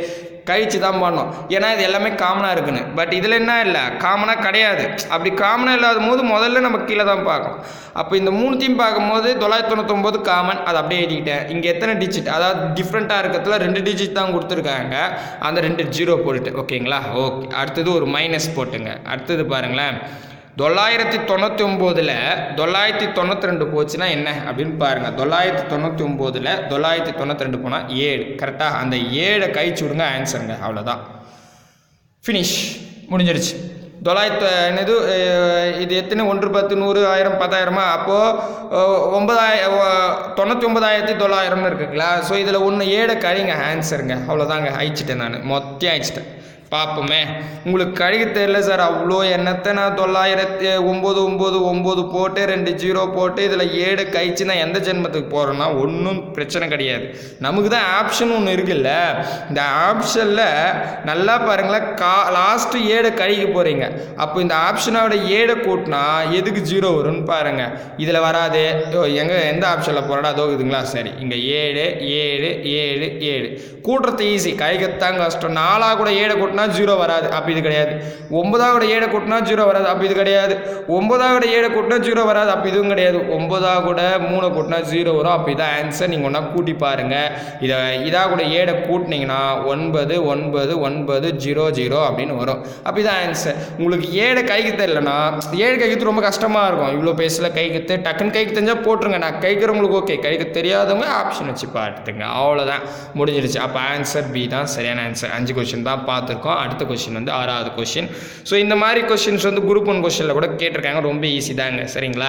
கழிச்சு தான் பண்ணோம் ஏன்னா இது எல்லாமே காமனாக இருக்குன்னு பட் இதில் என்ன இல்லை காமனாக கிடையாது அப்படி காமனாக இல்லாத போது முதல்ல நம்ம கீழே தான் பார்க்கணும் அப்போ இந்த மூணுத்தையும் பார்க்கும்போது தொள்ளாயிரத்தி தொண்ணூத்தொம்பது காமன் அதை அப்படியே எழுதிக்கிட்டேன் இங்கே எத்தனை டிஜிட் அதாவது டிஃப்ரெண்ட்டாக இருக்கிறதுல ரெண்டு டிஜிட் தான் கொடுத்துருக்காங்க அந்த ரெண்டு ஜீரோ போட்டுட்டு ஓகேங்களா ஓகே அடுத்தது ஒரு மைனஸ் போட்டுங்க அடுத்தது பாருங்களேன் தொள்ளாயிரத்தி தொண்ணூற்றி ஒம்போதில் தொள்ளாயிரத்தி தொண்ணூற்றி ரெண்டு போச்சுன்னா என்ன அப்படின்னு பாருங்கள் தொள்ளாயிரத்தி தொண்ணூற்றி ஒம்போதில் தொள்ளாயிரத்தி தொண்ணூற்றி ரெண்டு போனால் ஏழு கரெக்டாக அந்த ஏழை கழிச்சு விடுங்க ஆன்சருங்க அவ்வளோதான் ஃபினிஷ் முடிஞ்சிருச்சு தொள்ளாயிரத்து என்னது அஹ், இது எத்தனை ஒன்று பத்து நூறு ஆயிரம் பத்தாயிரமா அப்போது ஒன்பதாயிரம் தொண்ணூற்றி ஒன்பதாயிரத்தி தொள்ளாயிரம்னு இருக்குங்களா ஸோ இதில் ஒன்று ஏழை கழிங்க ஆன்சருங்க அவ்வளோதாங்க அழிச்சிட்டேன் நான் மொத்தம் அழிச்சிட்டேன் பார்ப்போமே உங்களுக்கு கழிக்க தெரியல சார் அவ்வளோ என்னத்தை நான் தொள்ளாயிரத்தி ஒம்பது ஒம்பது ஒம்பது போட்டு ரெண்டு ஜீரோ போட்டு இதில் ஏழு கழிச்சு நான் எந்த ஜென்மத்துக்கு போகிறேன்னா ஒன்றும் பிரச்சனை கிடையாது நமக்கு தான் ஆப்ஷன் ஒன்று இருக்குல்ல இந்த ஆப்ஷனில் நல்லா பாருங்களேன் கா லாஸ்ட்டு ஏழை கழிக்க போகிறீங்க அப்போ இந்த ஆப்ஷனோட ஏழை கூட்டினா எதுக்கு ஜீரோ வரும்னு பாருங்கள் இதில் வராது ஓ எங்கே எந்த ஆப்ஷனில் போகிறடா அதோ இருக்குதுங்களா சரி இங்கே ஏழு ஏழு ஏழு ஏழு கூட்டுறது ஈஸி கழிக்கத்தான் கஷ்டம் நாலா கூட ஏழை கூட்டினா ஜீரோ வராது அப்போ இது கிடையாது ஒன்பதாவது ஏழை கூட்டினா ஜீரோ வராது அப்போ இது கிடையாது ஒன்பதாவது ஏழை கூட்டினா ஜீரோ வராது அப்போ இதுவும் கிடையாது ஒன்பதா கூட மூணு கூட்டினா ஜீரோ வரும் அப்போ இதான் ஆன்சர் நீங்கள் ஒன்றா கூட்டி பாருங்கள் இதை இதாக கூட ஏழை கூட்டினீங்கன்னா ஒன்பது ஒன்பது ஒன்பது ஜீரோ ஜீரோ அப்படின்னு வரும் அப்போ இதான் ஆன்சர் உங்களுக்கு ஏழை கைக்கு தெரியலனா ஏழு கைக்கு ரொம்ப கஷ்டமாக இருக்கும் இவ்வளோ பேஸில் கைக்கு டக்குன்னு கைக்கு தெரிஞ்சால் போட்டுருங்க நான் கைக்கிறவங்களுக்கு ஓகே கைக்கு தெரியாதவங்க ஆப்ஷன் வச்சு பார்த்துங்க அவ்வளோதான் முடிஞ்சிருச்சு அப்போ ஆன்சர் பி தான் சரியான ஆன்சர் அஞ்சு கொஷின் தான் பார்த்துருக்கோம் அடுத்த கொஷின் வந்து ஆறாவது கொஷின் ஸோ இந்த மாதிரி கொஷின்ஸ் வந்து குரூப் ஒன் கொஷினில் கூட கேட்டிருக்காங்க ரொம்ப ஈஸி தாங்க சரிங்களா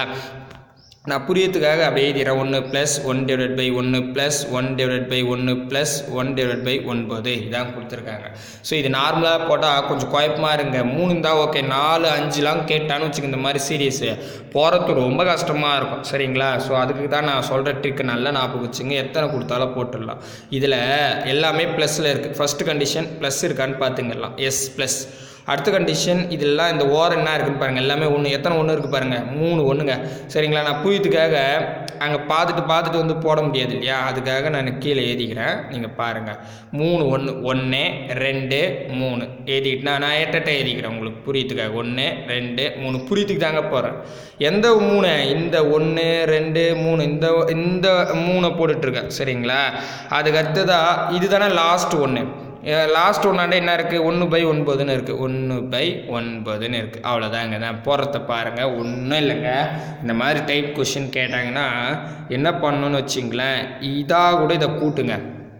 நான் புரியத்துக்காக அப்படியே எழுதிடுறேன் ஒன்று ப்ளஸ் ஒன் டிவைட் பை ஒன்று ப்ளஸ் ஒன் டிவைட் பை ஒன்று ப்ளஸ் ஒன் டிவைட் பை ஒன்பது இதான் கொடுத்துருக்காங்க ஸோ இது நார்மலாக போட்டால் கொஞ்சம் குழப்பமாக இருங்க மூணு இருந்தால் ஓகே நாலு அஞ்சுலாம் கேட்டான்னு வச்சுக்க இந்த மாதிரி சீரியஸு போகிறது ரொம்ப கஷ்டமாக இருக்கும் சரிங்களா ஸோ அதுக்கு தான் நான் சொல்கிற ட்ரிக்கு நல்லா ஞாபகம் வச்சுங்க எத்தனை கொடுத்தாலும் போட்டுடலாம் இதில் எல்லாமே ப்ளஸில் இருக்குது ஃபஸ்ட்டு கண்டிஷன் ப்ளஸ் இருக்கான்னு பார்த்துங்கலாம் எஸ் ப்ளஸ் அடுத்த கண்டிஷன் இதெல்லாம் இந்த ஓரம் என்ன இருக்குன்னு பாருங்கள் எல்லாமே ஒன்று எத்தனை ஒன்று இருக்குது பாருங்கள் மூணு ஒன்றுங்க சரிங்களா நான் புரியத்துக்காக அங்கே பார்த்துட்டு பார்த்துட்டு வந்து போட முடியாது இல்லையா அதுக்காக நான் கீழே எழுதிக்கிறேன் நீங்கள் பாருங்கள் மூணு ஒன்று ஒன்று ரெண்டு மூணு எழுதிக்கிட்டு நான் நான் ஏட்டட்ட எழுதிக்கிறேன் உங்களுக்கு புரியத்துக்காக ஒன்று ரெண்டு மூணு புரியத்துக்கு தாங்க போகிறேன் எந்த மூணு இந்த ஒன்று ரெண்டு மூணு இந்த இந்த மூணை போட்டுட்ருக்கேன் சரிங்களா அதுக்கு அடுத்ததாக இது தானே லாஸ்ட் ஒன்று லாஸ்ட் ஒன்னாண்ட என்ன இருக்குது ஒன்று பை ஒன்பதுன்னு இருக்குது ஒன்று பை ஒன்பதுன்னு இருக்குது அவ்வளோதாங்க நான் போடுறத பாருங்கள் ஒன்றும் இல்லைங்க இந்த மாதிரி டைப் கொஷின் கேட்டாங்கன்னா என்ன பண்ணணும்னு வச்சிங்களேன் இதாக கூட இதை கூட்டுங்க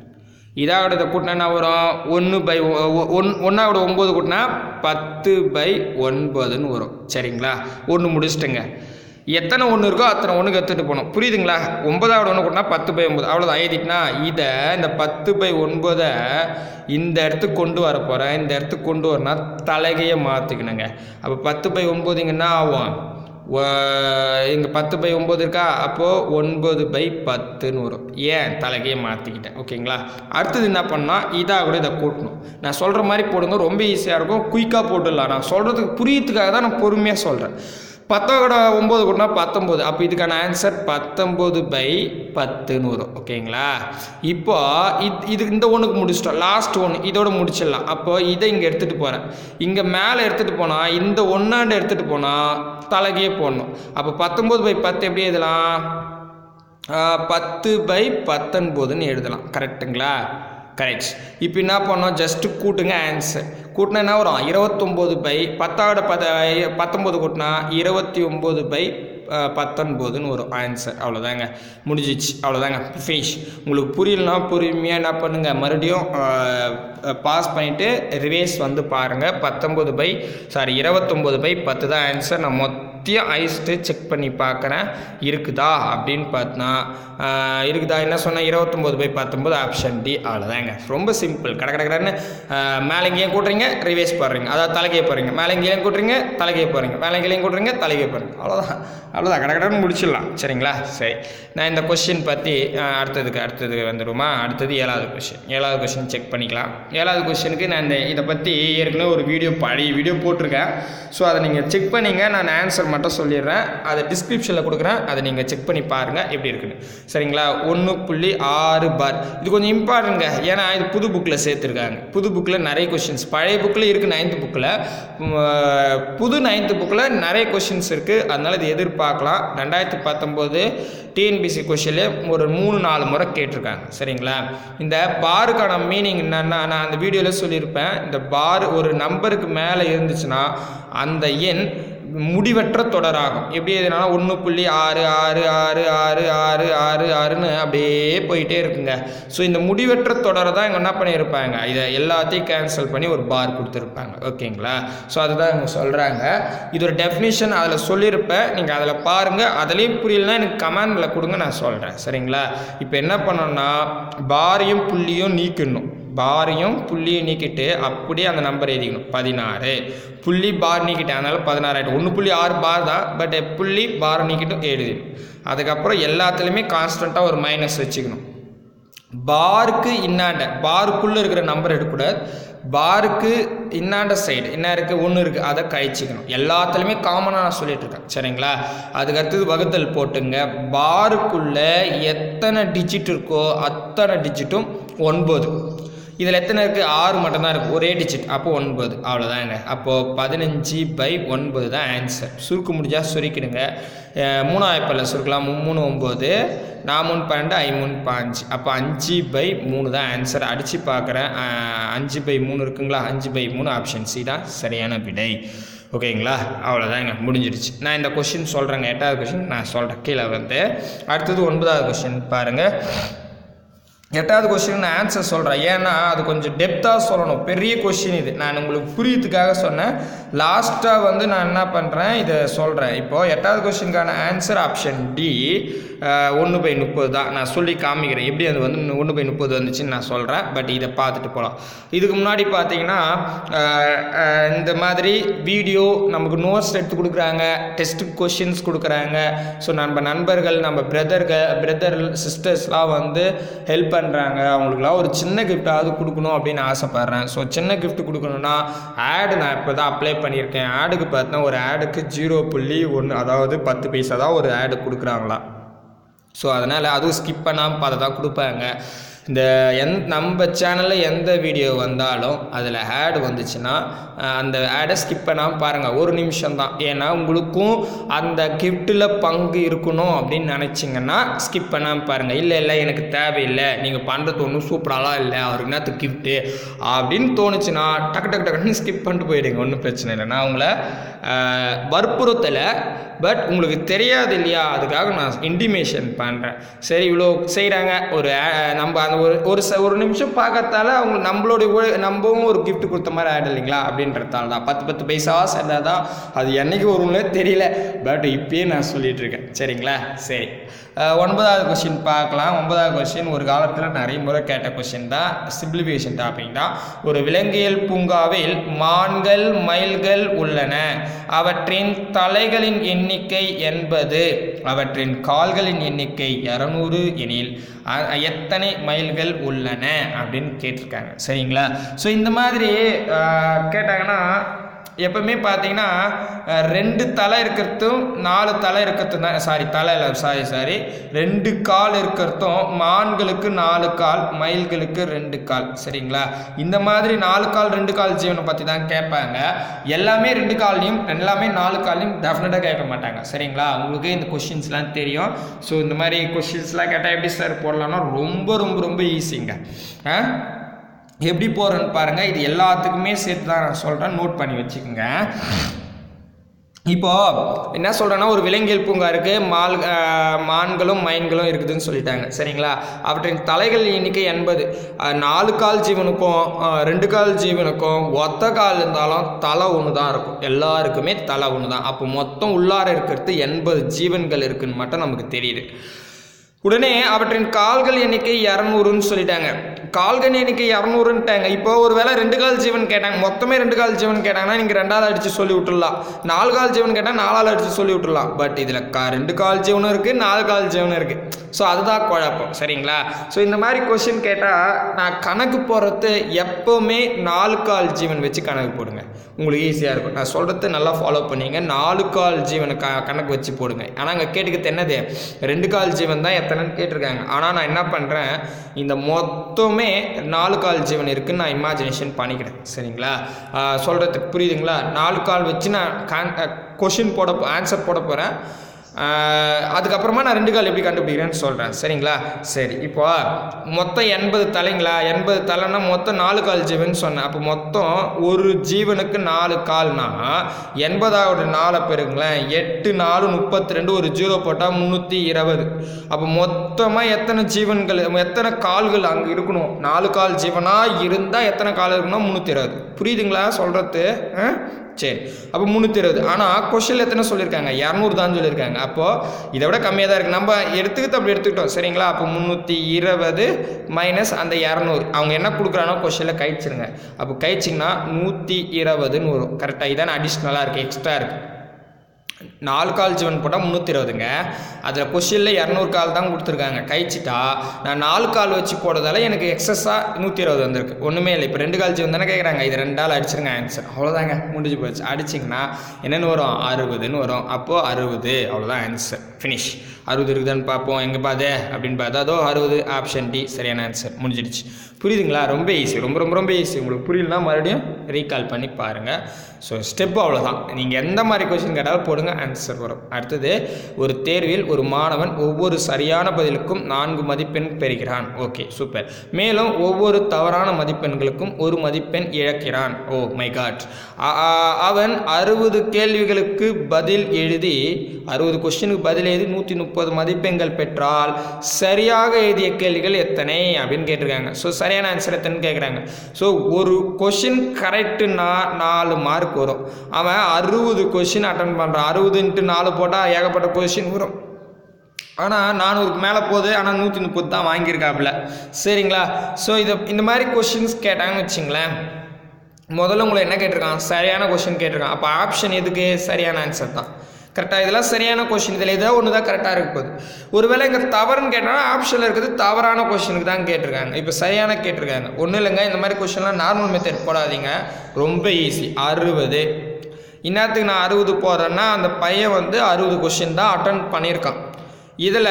இதாக கூட இதை கூட்டினா என்ன வரும் ஒன்று பை ஒன் ஒன்றாவோட ஒம்பது கூட்டினா பத்து பை ஒன்பதுன்னு வரும் சரிங்களா ஒன்று முடிச்சிட்டுங்க எத்தனை ஒன்று இருக்கோ அத்தனை ஒன்றுக்கு எடுத்துகிட்டு போகணும் புரியுதுங்களா ஒன்பதாவது ஒன்று கூட்டினா பத்து பை ஒன்பது அவ்வளோதான் எழுதிட்டுனா இதை இந்த பத்து பை ஒன்பதை இந்த இடத்துக்கு கொண்டு வர போகிறேன் இந்த இடத்துக்கு கொண்டு வரனா தலைகையை மாற்றிக்கணுங்க அப்போ பத்து பை ஒம்பது இங்கே என்ன ஆகும் இங்கே பத்து பை ஒம்பது இருக்கா அப்போது ஒன்பது பை பத்துன்னு வரும் ஏன் தலைகையை மாற்றிக்கிட்டேன் ஓகேங்களா அடுத்தது என்ன பண்ணால் இதாக கூட இதை கூட்டணும் நான் சொல்கிற மாதிரி போடுங்க ரொம்ப ஈஸியாக இருக்கும் குயிக்காக போட்டுடலாம் நான் சொல்கிறதுக்கு புரியத்துக்காக தான் நான் பொறுமையாக சொல்கிறேன் பத்தோட ஒம்பது கூட்டினா பத்தொம்போது அப்போ இதுக்கான ஆன்சர் பத்தொம்போது பை பத்துன்னு வரும் ஓகேங்களா இப்போ இது இது இந்த ஒன்றுக்கு முடிச்சிட்டோம் லாஸ்ட் ஒன்று இதோட முடிச்சிடலாம் அப்போ இதை இங்கே எடுத்துகிட்டு போகிறேன் இங்கே மேலே எடுத்துகிட்டு போனால் இந்த ஒன்றாண்டு எடுத்துகிட்டு போனால் தலைகையே போடணும் அப்போ பத்தொம்போது பை பத்து எப்படி எழுதலாம் ஆஹ், பத்து பை பத்தொன்பதுன்னு எழுதலாம் கரெக்டுங்களா கரெக்ட் இப்போ என்ன பண்ணோம் ஜஸ்ட்டு கூட்டுங்க ஆன்சர் கூட்டினா என்ன வரும் இருபத்தொம்போது பை பத்தாவோட பத பத்தொம்போது கூட்டினா இருபத்தி ஒம்பது பை அஹ், பத்தொன்பதுன்னு வரும் ஆன்சர் அவ்வளோதாங்க முடிஞ்சிச்சு அவ்வளோதாங்க ஃபினிஷ் உங்களுக்கு புரியலனா பொறுமையாக என்ன பண்ணுங்கள் மறுபடியும் பாஸ் பண்ணிவிட்டு ரிவேஸ் வந்து பாருங்கள் பத்தொம்பது பை சாரி இருபத்தொம்போது பை பத்து தான் ஆன்சர் நான் மொத்தம் ஐஸ்ட்டு செக் பண்ணி பார்க்குறேன் இருக்குதா அப்படின்னு பார்த்தா ஆஹ், இருக்குதா என்ன சொன்னேன் இருபத்தொம்போது பை பத்தொம்போது ஆப்ஷன் டி அவ்வளோதாங்க ரொம்ப சிம்பிள் கடை கடற்கடன்னு மேலே இங்கேயும் கூட்டுறீங்க ரிவேஸ் போடுறீங்க அதாவது தலைகையை போடுறீங்க மேலே இங்கேயும் கூட்டுறீங்க தலைகையை போடுறீங்க மேலே இங்கேயும் கூட்டுறீங்க தலைகையை போடுறீங்க அவ்வளோதான் அவ்வளோதான் கடை கடன்னு முடிச்சிடலாம் சரிங்களா சரி நான் இந்த கொஷின் பற்றி அடுத்ததுக்கு அடுத்தது வந்துடுமா அடுத்தது ஏழாவது கொஷின் ஏழாவது கொஷின் செக் பண்ணிக்கலாம் ஏழாவது கொஷினுக்கு நான் இந்த இதை பற்றி ஏற்கனவே ஒரு வீடியோ பழைய வீடியோ போட்டிருக்கேன் ஸோ அதை நீங்கள் செக் பண்ணிங்க நான் ஆன்சர் மட்டும் சொல்லிடுறேன் அதை டிஸ்கிரிப்ஷனில் கொடுக்குறேன் அதை நீங்கள் செக் பண்ணி பாருங்கள் எப்படி இருக்குன்னு சரிங்களா ஒன்று புள்ளி ஆறு பார் இது கொஞ்சம் இம்பார்ட்டன்ட்ங்க ஏன்னா இது புது புக்கில் சேர்த்துருக்காங்க புது புக்கில் நிறைய கொஷின்ஸ் பழைய புக்கில் இருக்குது நைன்த்து புக்கில் புது நைன்த்து புக்கில் நிறைய கொஷின்ஸ் இருக்குது அதனால் இது எதிர்பார்க்கலாம் ரெண்டாயிரத்தி பத்தொம்போது டிஎன்பிசி கொஷினில் ஒரு மூணு நாலு முறை கேட்டிருக்காங்க சரிங்களா இந்த பாருக்கான மீனிங் என்னன்னா நான் அந்த வீடியோவில் சொல்லியிருப்பேன் இந்த பார் ஒரு நம்பருக்கு மேலே இருந்துச்சுன்னா அந்த எண் முடிவற்ற தொடராகும் எப்படி எதுனா ஒன்று புள்ளி ஆறு ஆறு ஆறு ஆறு ஆறு ஆறு ஆறுன்னு அப்படியே போயிட்டே இருக்குங்க ஸோ இந்த முடிவற்ற தொடரை தான் இவங்க என்ன பண்ணியிருப்பாங்க இதை எல்லாத்தையும் கேன்சல் பண்ணி ஒரு பார் கொடுத்துருப்பாங்க ஓகேங்களா ஸோ அதுதான் இவங்க சொல்கிறாங்க இது ஒரு டெஃபினிஷன் அதில் சொல்லியிருப்பேன் நீங்கள் அதில் பாருங்கள் அதுலேயும் புரியலனா எனக்கு கமெண்டில் கொடுங்க நான் சொல்கிறேன் சரிங்களா இப்போ என்ன பண்ணணும்னா பாரையும் புள்ளியும் நீக்கணும் பாரையும் புள்ளியும் நீக்கிட்டு அப்படியே அந்த நம்பர் எழுதிக்கணும் பதினாறு புள்ளி பார் நீக்கிட்டேன் அதனால் பதினாறு ஆகிட்டு ஒன்று புள்ளி ஆறு பார் தான் பட் புள்ளி பார் நீக்கிட்டு எழுதிடும் அதுக்கப்புறம் எல்லாத்துலேயுமே கான்ஸ்டண்ட்டாக ஒரு மைனஸ் வச்சுக்கணும் பாருக்கு இன்னாண்ட பாருக்குள்ளே இருக்கிற நம்பர் எடுக்கக்கூடாது பாருக்கு இன்னாண்ட சைடு என்ன இருக்குது ஒன்று இருக்குது அதை கழிச்சிக்கணும் எல்லாத்துலேயுமே காமனாக நான் சொல்லிட்டு இருக்கேன் சரிங்களா அதுக்கு அடுத்தது வகுத்தல் போட்டுங்க பாருக்குள்ளே எத்தனை டிஜிட் இருக்கோ அத்தனை டிஜிட்டும் ஒன்பது இதில் எத்தனை இருக்குது ஆறு மட்டும்தான் இருக்குது ஒரே டிஜிட் அப்போ ஒன்பது அவ்வளோதாங்க அப்போது பதினஞ்சு பை ஒன்பது தான் ஆன்சர் சுருக்க முடிஞ்சால் சுருக்கிடுங்க மூணாயிரப்பில் சுருக்கலாம் மூணு ஒம்பது நான் மூணு பன்னெண்டு ஐ மூணு பாஞ்சு அப்போ அஞ்சு பை மூணு தான் ஆன்சர் அடித்து பார்க்குறேன் அஞ்சு பை மூணு இருக்குங்களா அஞ்சு பை மூணு ஆப்ஷன் சி தான் சரியான விடை ஓகேங்களா அவ்வளோதாங்க முடிஞ்சிடுச்சு நான் இந்த கொஷின் சொல்கிறேங்க எட்டாவது கொஷின் நான் சொல்கிறேன் கீழே வந்து அடுத்தது ஒன்பதாவது கொஷின் பாருங்கள் எட்டாவது கொஸ்டின் நான் ஆன்சர் சொல்கிறேன் ஏன்னா அது கொஞ்சம் டெப்த்தாக சொல்லணும் பெரிய கொஷின் இது நான் உங்களுக்கு புரியத்துக்காக சொன்னேன் லாஸ்ட்டாக வந்து நான் என்ன பண்ணுறேன் இதை சொல்கிறேன் இப்போது எட்டாவது கொஸ்டினுக்கான ஆன்சர் ஆப்ஷன் டி ஒன்று பை முப்பது தான் நான் சொல்லி காமிக்கிறேன் எப்படி அது வந்து ஒன்று பை முப்பது வந்துச்சுன்னு நான் சொல்கிறேன் பட் இதை பார்த்துட்டு போகலாம் இதுக்கு முன்னாடி பார்த்தீங்கன்னா இந்த மாதிரி வீடியோ நமக்கு நோட்ஸ் எடுத்து கொடுக்குறாங்க டெஸ்ட் கொஷின்ஸ் கொடுக்குறாங்க ஸோ நம்ம நண்பர்கள் நம்ம பிரதர்கள் பிரதர் சிஸ்டர்ஸ்லாம் வந்து ஹெல்ப் பண்ணுறாங்க அவங்களுக்குலாம் ஒரு சின்ன கிஃப்டாவது கொடுக்கணும் அப்படின்னு ஆசைப்பட்றேன் ஸோ சின்ன கிஃப்ட் கொடுக்கணுன்னா ஆடு நான் இப்போ தான் அப்ளை பண்ணியிருக்கேன் ஆடுக்கு பார்த்தா ஒரு ஆடுக்கு ஜீரோ புள்ளி ஒன்று அதாவது பத்து பைசா தான் ஒரு ஆடு கொடுக்குறாங்களா ஸோ அதனால் அதுவும் ஸ்கிப் பண்ணாமல் அதை தான் கொடுப்பாங்க இந்த எந் நம்ம சேனலில் எந்த வீடியோ வந்தாலும் அதில் ஆட் வந்துச்சுன்னா அந்த ஆடை ஸ்கிப் பண்ணாமல் பாருங்கள் ஒரு நிமிஷம் தான் ஏன்னா உங்களுக்கும் அந்த கிஃப்ட்டில் பங்கு இருக்கணும் அப்படின்னு நினச்சிங்கன்னா ஸ்கிப் பண்ணாமல் பாருங்கள் இல்லை இல்லை எனக்கு தேவையில்லை நீங்கள் பண்ணுறது ஒன்றும் சூப்பராலாம் இல்லை அவருக்கு என்னத்து கிஃப்ட்டு அப்படின்னு தோணுச்சுன்னா டக்கு டக்கு டக்குன்னு ஸ்கிப் பண்ணிட்டு போயிடுங்க ஒன்றும் பிரச்சனை இல்லை நான் உங்களை வற்புறுத்தலை பட் உங்களுக்கு தெரியாது இல்லையா அதுக்காக நான் இன்டிமேஷன் பண்ணுறேன் சரி இவ்வளோ செய்கிறாங்க ஒரு நம்ம அந்த ஒரு ஒரு ச ஒரு நிமிஷம் பார்க்கறதால அவங்க நம்மளுடைய நம்மவும் ஒரு கிஃப்ட் கொடுத்த மாதிரி ஆட் இல்லைங்களா அப்படின்றதால தான் பத்து பத்து பைசாவாக சேர்ந்தால் தான் அது என்றைக்கு வரும்னே தெரியல பட் இப்பயே நான் சொல்லிட்டு இருக்கேன் சரிங்களா சரி ஒன்பதாவது கொஷின் பார்க்கலாம் ஒன்பதாவது கொஷின் ஒரு காலத்தில் நிறைய முறை கேட்ட கொஷின் தான் சிம்பிளிஃபிகேஷன் டாபிக் தான் ஒரு விலங்கியல் பூங்காவில் மான்கள் மயில்கள் உள்ளன அவற்றின் தலைகளின் எண்ணிக்கை எண்பது அவற்றின் கால்களின் எண்ணிக்கை இரநூறு எனில் எத்தனை மைல்கள் உள்ளன அப்படின்னு கேட்டிருக்காங்க சரிங்களா ஸோ இந்த மாதிரி கேட்டாங்கன்னா எப்பவுமே பார்த்தீங்கன்னா ரெண்டு தலை இருக்கிறதும் நாலு தலை இருக்கிறது தான் சாரி தலை இல்லை சாரி சாரி ரெண்டு கால் இருக்கிறதும் மான்களுக்கு நாலு கால் மயில்களுக்கு ரெண்டு கால் சரிங்களா இந்த மாதிரி நாலு கால் ரெண்டு கால் ஜீவனை பற்றி தான் கேட்பாங்க எல்லாமே ரெண்டு கால்லையும் எல்லாமே நாலு கால்லையும் டெஃபினட்டாக கேட்க மாட்டாங்க சரிங்களா உங்களுக்கு இந்த கொஷின்ஸ்லாம் தெரியும் ஸோ இந்த மாதிரி கொஷின்ஸ்லாம் கேட்டால் எப்படி சார் போடலாம்னா ரொம்ப ரொம்ப ரொம்ப ஈஸிங்க ஆ எப்படி போகிறேன்னு பாருங்கள் இது எல்லாத்துக்குமே சேர்த்து தான் நான் சொல்கிறேன் நோட் பண்ணி வச்சுக்கோங்க இப்போ என்ன சொல்கிறேன்னா ஒரு விலங்கியல் பூங்கா இருக்குது மால் மான்களும் மைன்களும் இருக்குதுன்னு சொல்லிட்டாங்க சரிங்களா அவற்றின் தலைகள் எண்ணிக்கை எண்பது நாலு கால் ஜீவனுக்கும் ரெண்டு கால் ஜீவனுக்கும் ஒத்த கால் இருந்தாலும் தலை ஒன்று தான் இருக்கும் எல்லாருக்குமே தலை ஒன்று தான் அப்போ மொத்தம் உள்ளார இருக்கிறது எண்பது ஜீவன்கள் இருக்குன்னு மட்டும் நமக்கு தெரியுது உடனே அவற்றின் கால்கள் எண்ணிக்கை இரநூறுன்னு சொல்லிட்டாங்க கால்கன் எண்ணிக்கை இரநூறுன்ட்டாங்க இப்போ ஒரு வேளை ரெண்டு கால் ஜீவன் கேட்டாங்க மொத்தமே ரெண்டு கால் ஜீவன் கேட்டாங்கன்னா நீங்கள் ரெண்டாவது அடித்து சொல்லி விட்டுடலாம் நாலு கால் ஜீவன் கேட்டால் நாலாவது அடித்து சொல்லி விட்டுடலாம் பட் இதில் கா ரெண்டு கால் ஜீவனும் இருக்குது நாலு கால் ஜீவனும் இருக்குது ஸோ அதுதான் குழப்பம் சரிங்களா ஸோ இந்த மாதிரி கொஷின் கேட்டால் நான் கணக்கு போடுறது எப்போவுமே நாலு கால் ஜீவன் வச்சு கணக்கு போடுங்க உங்களுக்கு ஈஸியாக இருக்கும் நான் சொல்கிறது நல்லா ஃபாலோ பண்ணிங்க நாலு கால் ஜீவனை க கணக்கு வச்சு போடுங்க ஆனால் அங்கே கேட்டுக்கிறது என்னது ரெண்டு கால் ஜீவன் தான் எத்தனைன்னு கேட்டிருக்காங்க ஆனால் நான் என்ன பண்ணுறேன் இந்த மொத்தமே நாலு கால் ஜீவன் இருக்குன்னு நான் இமேஜினேஷன் பண்ணிக்கிறேன் சரிங்களா சொல்கிறதுக்கு புரியுதுங்களா நாலு கால் வச்சு நான் கான் கொஷின் போட ஆன்சர் போட போகிறேன் அதுக்கப்புறமா நான் ரெண்டு கால் எப்படி கண்டுபிடிக்கிறேன்னு சொல்கிறேன் சரிங்களா சரி இப்போ மொத்தம் எண்பது தலைங்களா எண்பது தலைன்னா மொத்தம் நாலு கால் ஜீவன் சொன்னேன் அப்போ மொத்தம் ஒரு ஜீவனுக்கு நாலு கால்னா எண்பதாவது நாலை பெருங்களேன் எட்டு நாலு முப்பத்தி ரெண்டு ஒரு ஜீரோ போட்டால் முந்நூற்றி இருபது அப்போ மொத்தமாக எத்தனை ஜீவன்கள் எத்தனை கால்கள் அங்கே இருக்கணும் நாலு கால் ஜீவனாக இருந்தால் எத்தனை கால் இருக்கணும் முந்நூற்றி இருபது புரியுதுங்களா சொல்கிறது சரி அப்போ முந்நூற்றி இருபது ஆனால் கொஷினில் எத்தனை சொல்லியிருக்காங்க இரநூறு தான் சொல்லியிருக்காங்க அப்போது இதை விட கம்மியாக தான் இருக்குது நம்ம எடுத்துக்கிட்டு அப்படி எடுத்துக்கிட்டோம் சரிங்களா அப்போ முந்நூற்றி இருபது மைனஸ் அந்த இரநூறு அவங்க என்ன கொடுக்குறானோ கொஷினில் கழிச்சிருங்க அப்போ கழிச்சிங்கன்னா நூற்றி இருபதுன்னு வரும் கரெக்டாக இதான அடிஷ்னலாக இருக்குது எக்ஸ்ட்ரா இருக்குது நாலு கால் ஜீவன் போட்டால் முந்நூற்றி இருபதுங்க அதில் கொஷினில் இரநூறு கால் தான் கொடுத்துருக்காங்க கழிச்சிட்டா நான் நாலு கால் வச்சு போடுறதால எனக்கு எக்ஸஸாக நூற்றி இருபது வந்திருக்கு ஒன்றுமே இல்லை இப்போ ரெண்டு கால் ஜீவன் தானே கேட்குறாங்க இது ரெண்டு ஆள் அடிச்சிருங்க ஆன்சர் அவ்வளோதாங்க முடிஞ்சு போச்சு அடிச்சிங்கன்னா என்னென்னு வரும் அறுபதுன்னு வரும் அப்போது அறுபது அவ்வளோதான் ஆன்சர் ஃபினிஷ் அறுபது இருக்குதான்னு பார்ப்போம் எங்கே பாதே அப்படின்னு பார்த்தா அதோ அறுபது ஆப்ஷன் டி சரியான ஆன்சர் முடிஞ்சிடுச்சு புரியுதுங்களா ரொம்ப ஈஸி ரொம்ப ரொம்ப ரொம்ப ஈஸி உங்களுக்கு புரியலனா மறுபடியும் ரீகால் பண்ணி பாருங்கள் ஸோ ஸ்டெப்பு அவ்வளோதான் நீங்கள் எந்த மாதிரி கொஸ்டின் கேட்டாலும் போடுங்க ஆன்சர் வரும் அடுத்தது ஒரு தேர்வில் ஒரு மாணவன் ஒவ்வொரு சரியான பதிலுக்கும் நான்கு மதிப்பெண் பெறுகிறான் ஓகே சூப்பர் மேலும் ஒவ்வொரு தவறான மதிப்பெண்களுக்கும் ஒரு மதிப்பெண் இழக்கிறான் ஓ மை காட் அவன் அறுபது கேள்விகளுக்கு பதில் எழுதி அறுபது கொஸ்டினுக்கு பதில் எழுதி நூற்றி முப்பது மதிப்பெண்கள் பெற்றால் சரியாக எழுதிய கேள்விகள் எத்தனை அப்படின்னு கேட்டிருக்காங்க ஸோ சரியான ஆன்சர் எத்தனை கேட்குறாங்க ஸோ ஒரு கொஷின் கரெக்டுன்னா நாலு மார்க் வரும் அவன் அறுபது கொஷின் அட்டன் பண்ணுறான் அறுபது இன்ட்டு நாலு போட்டால் ஏகப்பட்ட கொஷின் வரும் ஆனால் நானூறுக்கு மேலே போகுது ஆனால் நூற்றி முப்பது தான் வாங்கியிருக்காப்புல சரிங்களா ஸோ இதை இந்த மாதிரி கொஷின்ஸ் கேட்டாங்கன்னு வச்சிங்களேன் முதல்ல உங்களை என்ன கேட்டிருக்கான் சரியான கொஷின் கேட்டிருக்கான் அப்போ ஆப்ஷன் எதுக்கு சரியான ஆன்சர் தான் கரெக்டாக இதெல்லாம் சரியான கொஷின் இதில் ஏதோ ஒன்று தான் கரெக்டாக இருக்க போகுது ஒருவேளை இங்கே தவறுன்னு கேட்டால் ஆப்ஷனில் இருக்கிறது தவறான கொஷினுக்கு தான் கேட்டிருக்காங்க இப்போ சரியான கேட்டிருக்காங்க ஒன்றும் இல்லைங்க இந்த மாதிரி கொஷின்லாம் நார்மல் மெத்தட் போடாதீங்க ரொம்ப ஈஸி அறுபது இந்நேரத்துக்கு நான் அறுபது போடுறேன்னா அந்த பையன் வந்து அறுபது கொஷின் தான் அட்டன் பண்ணியிருக்கான் இதில்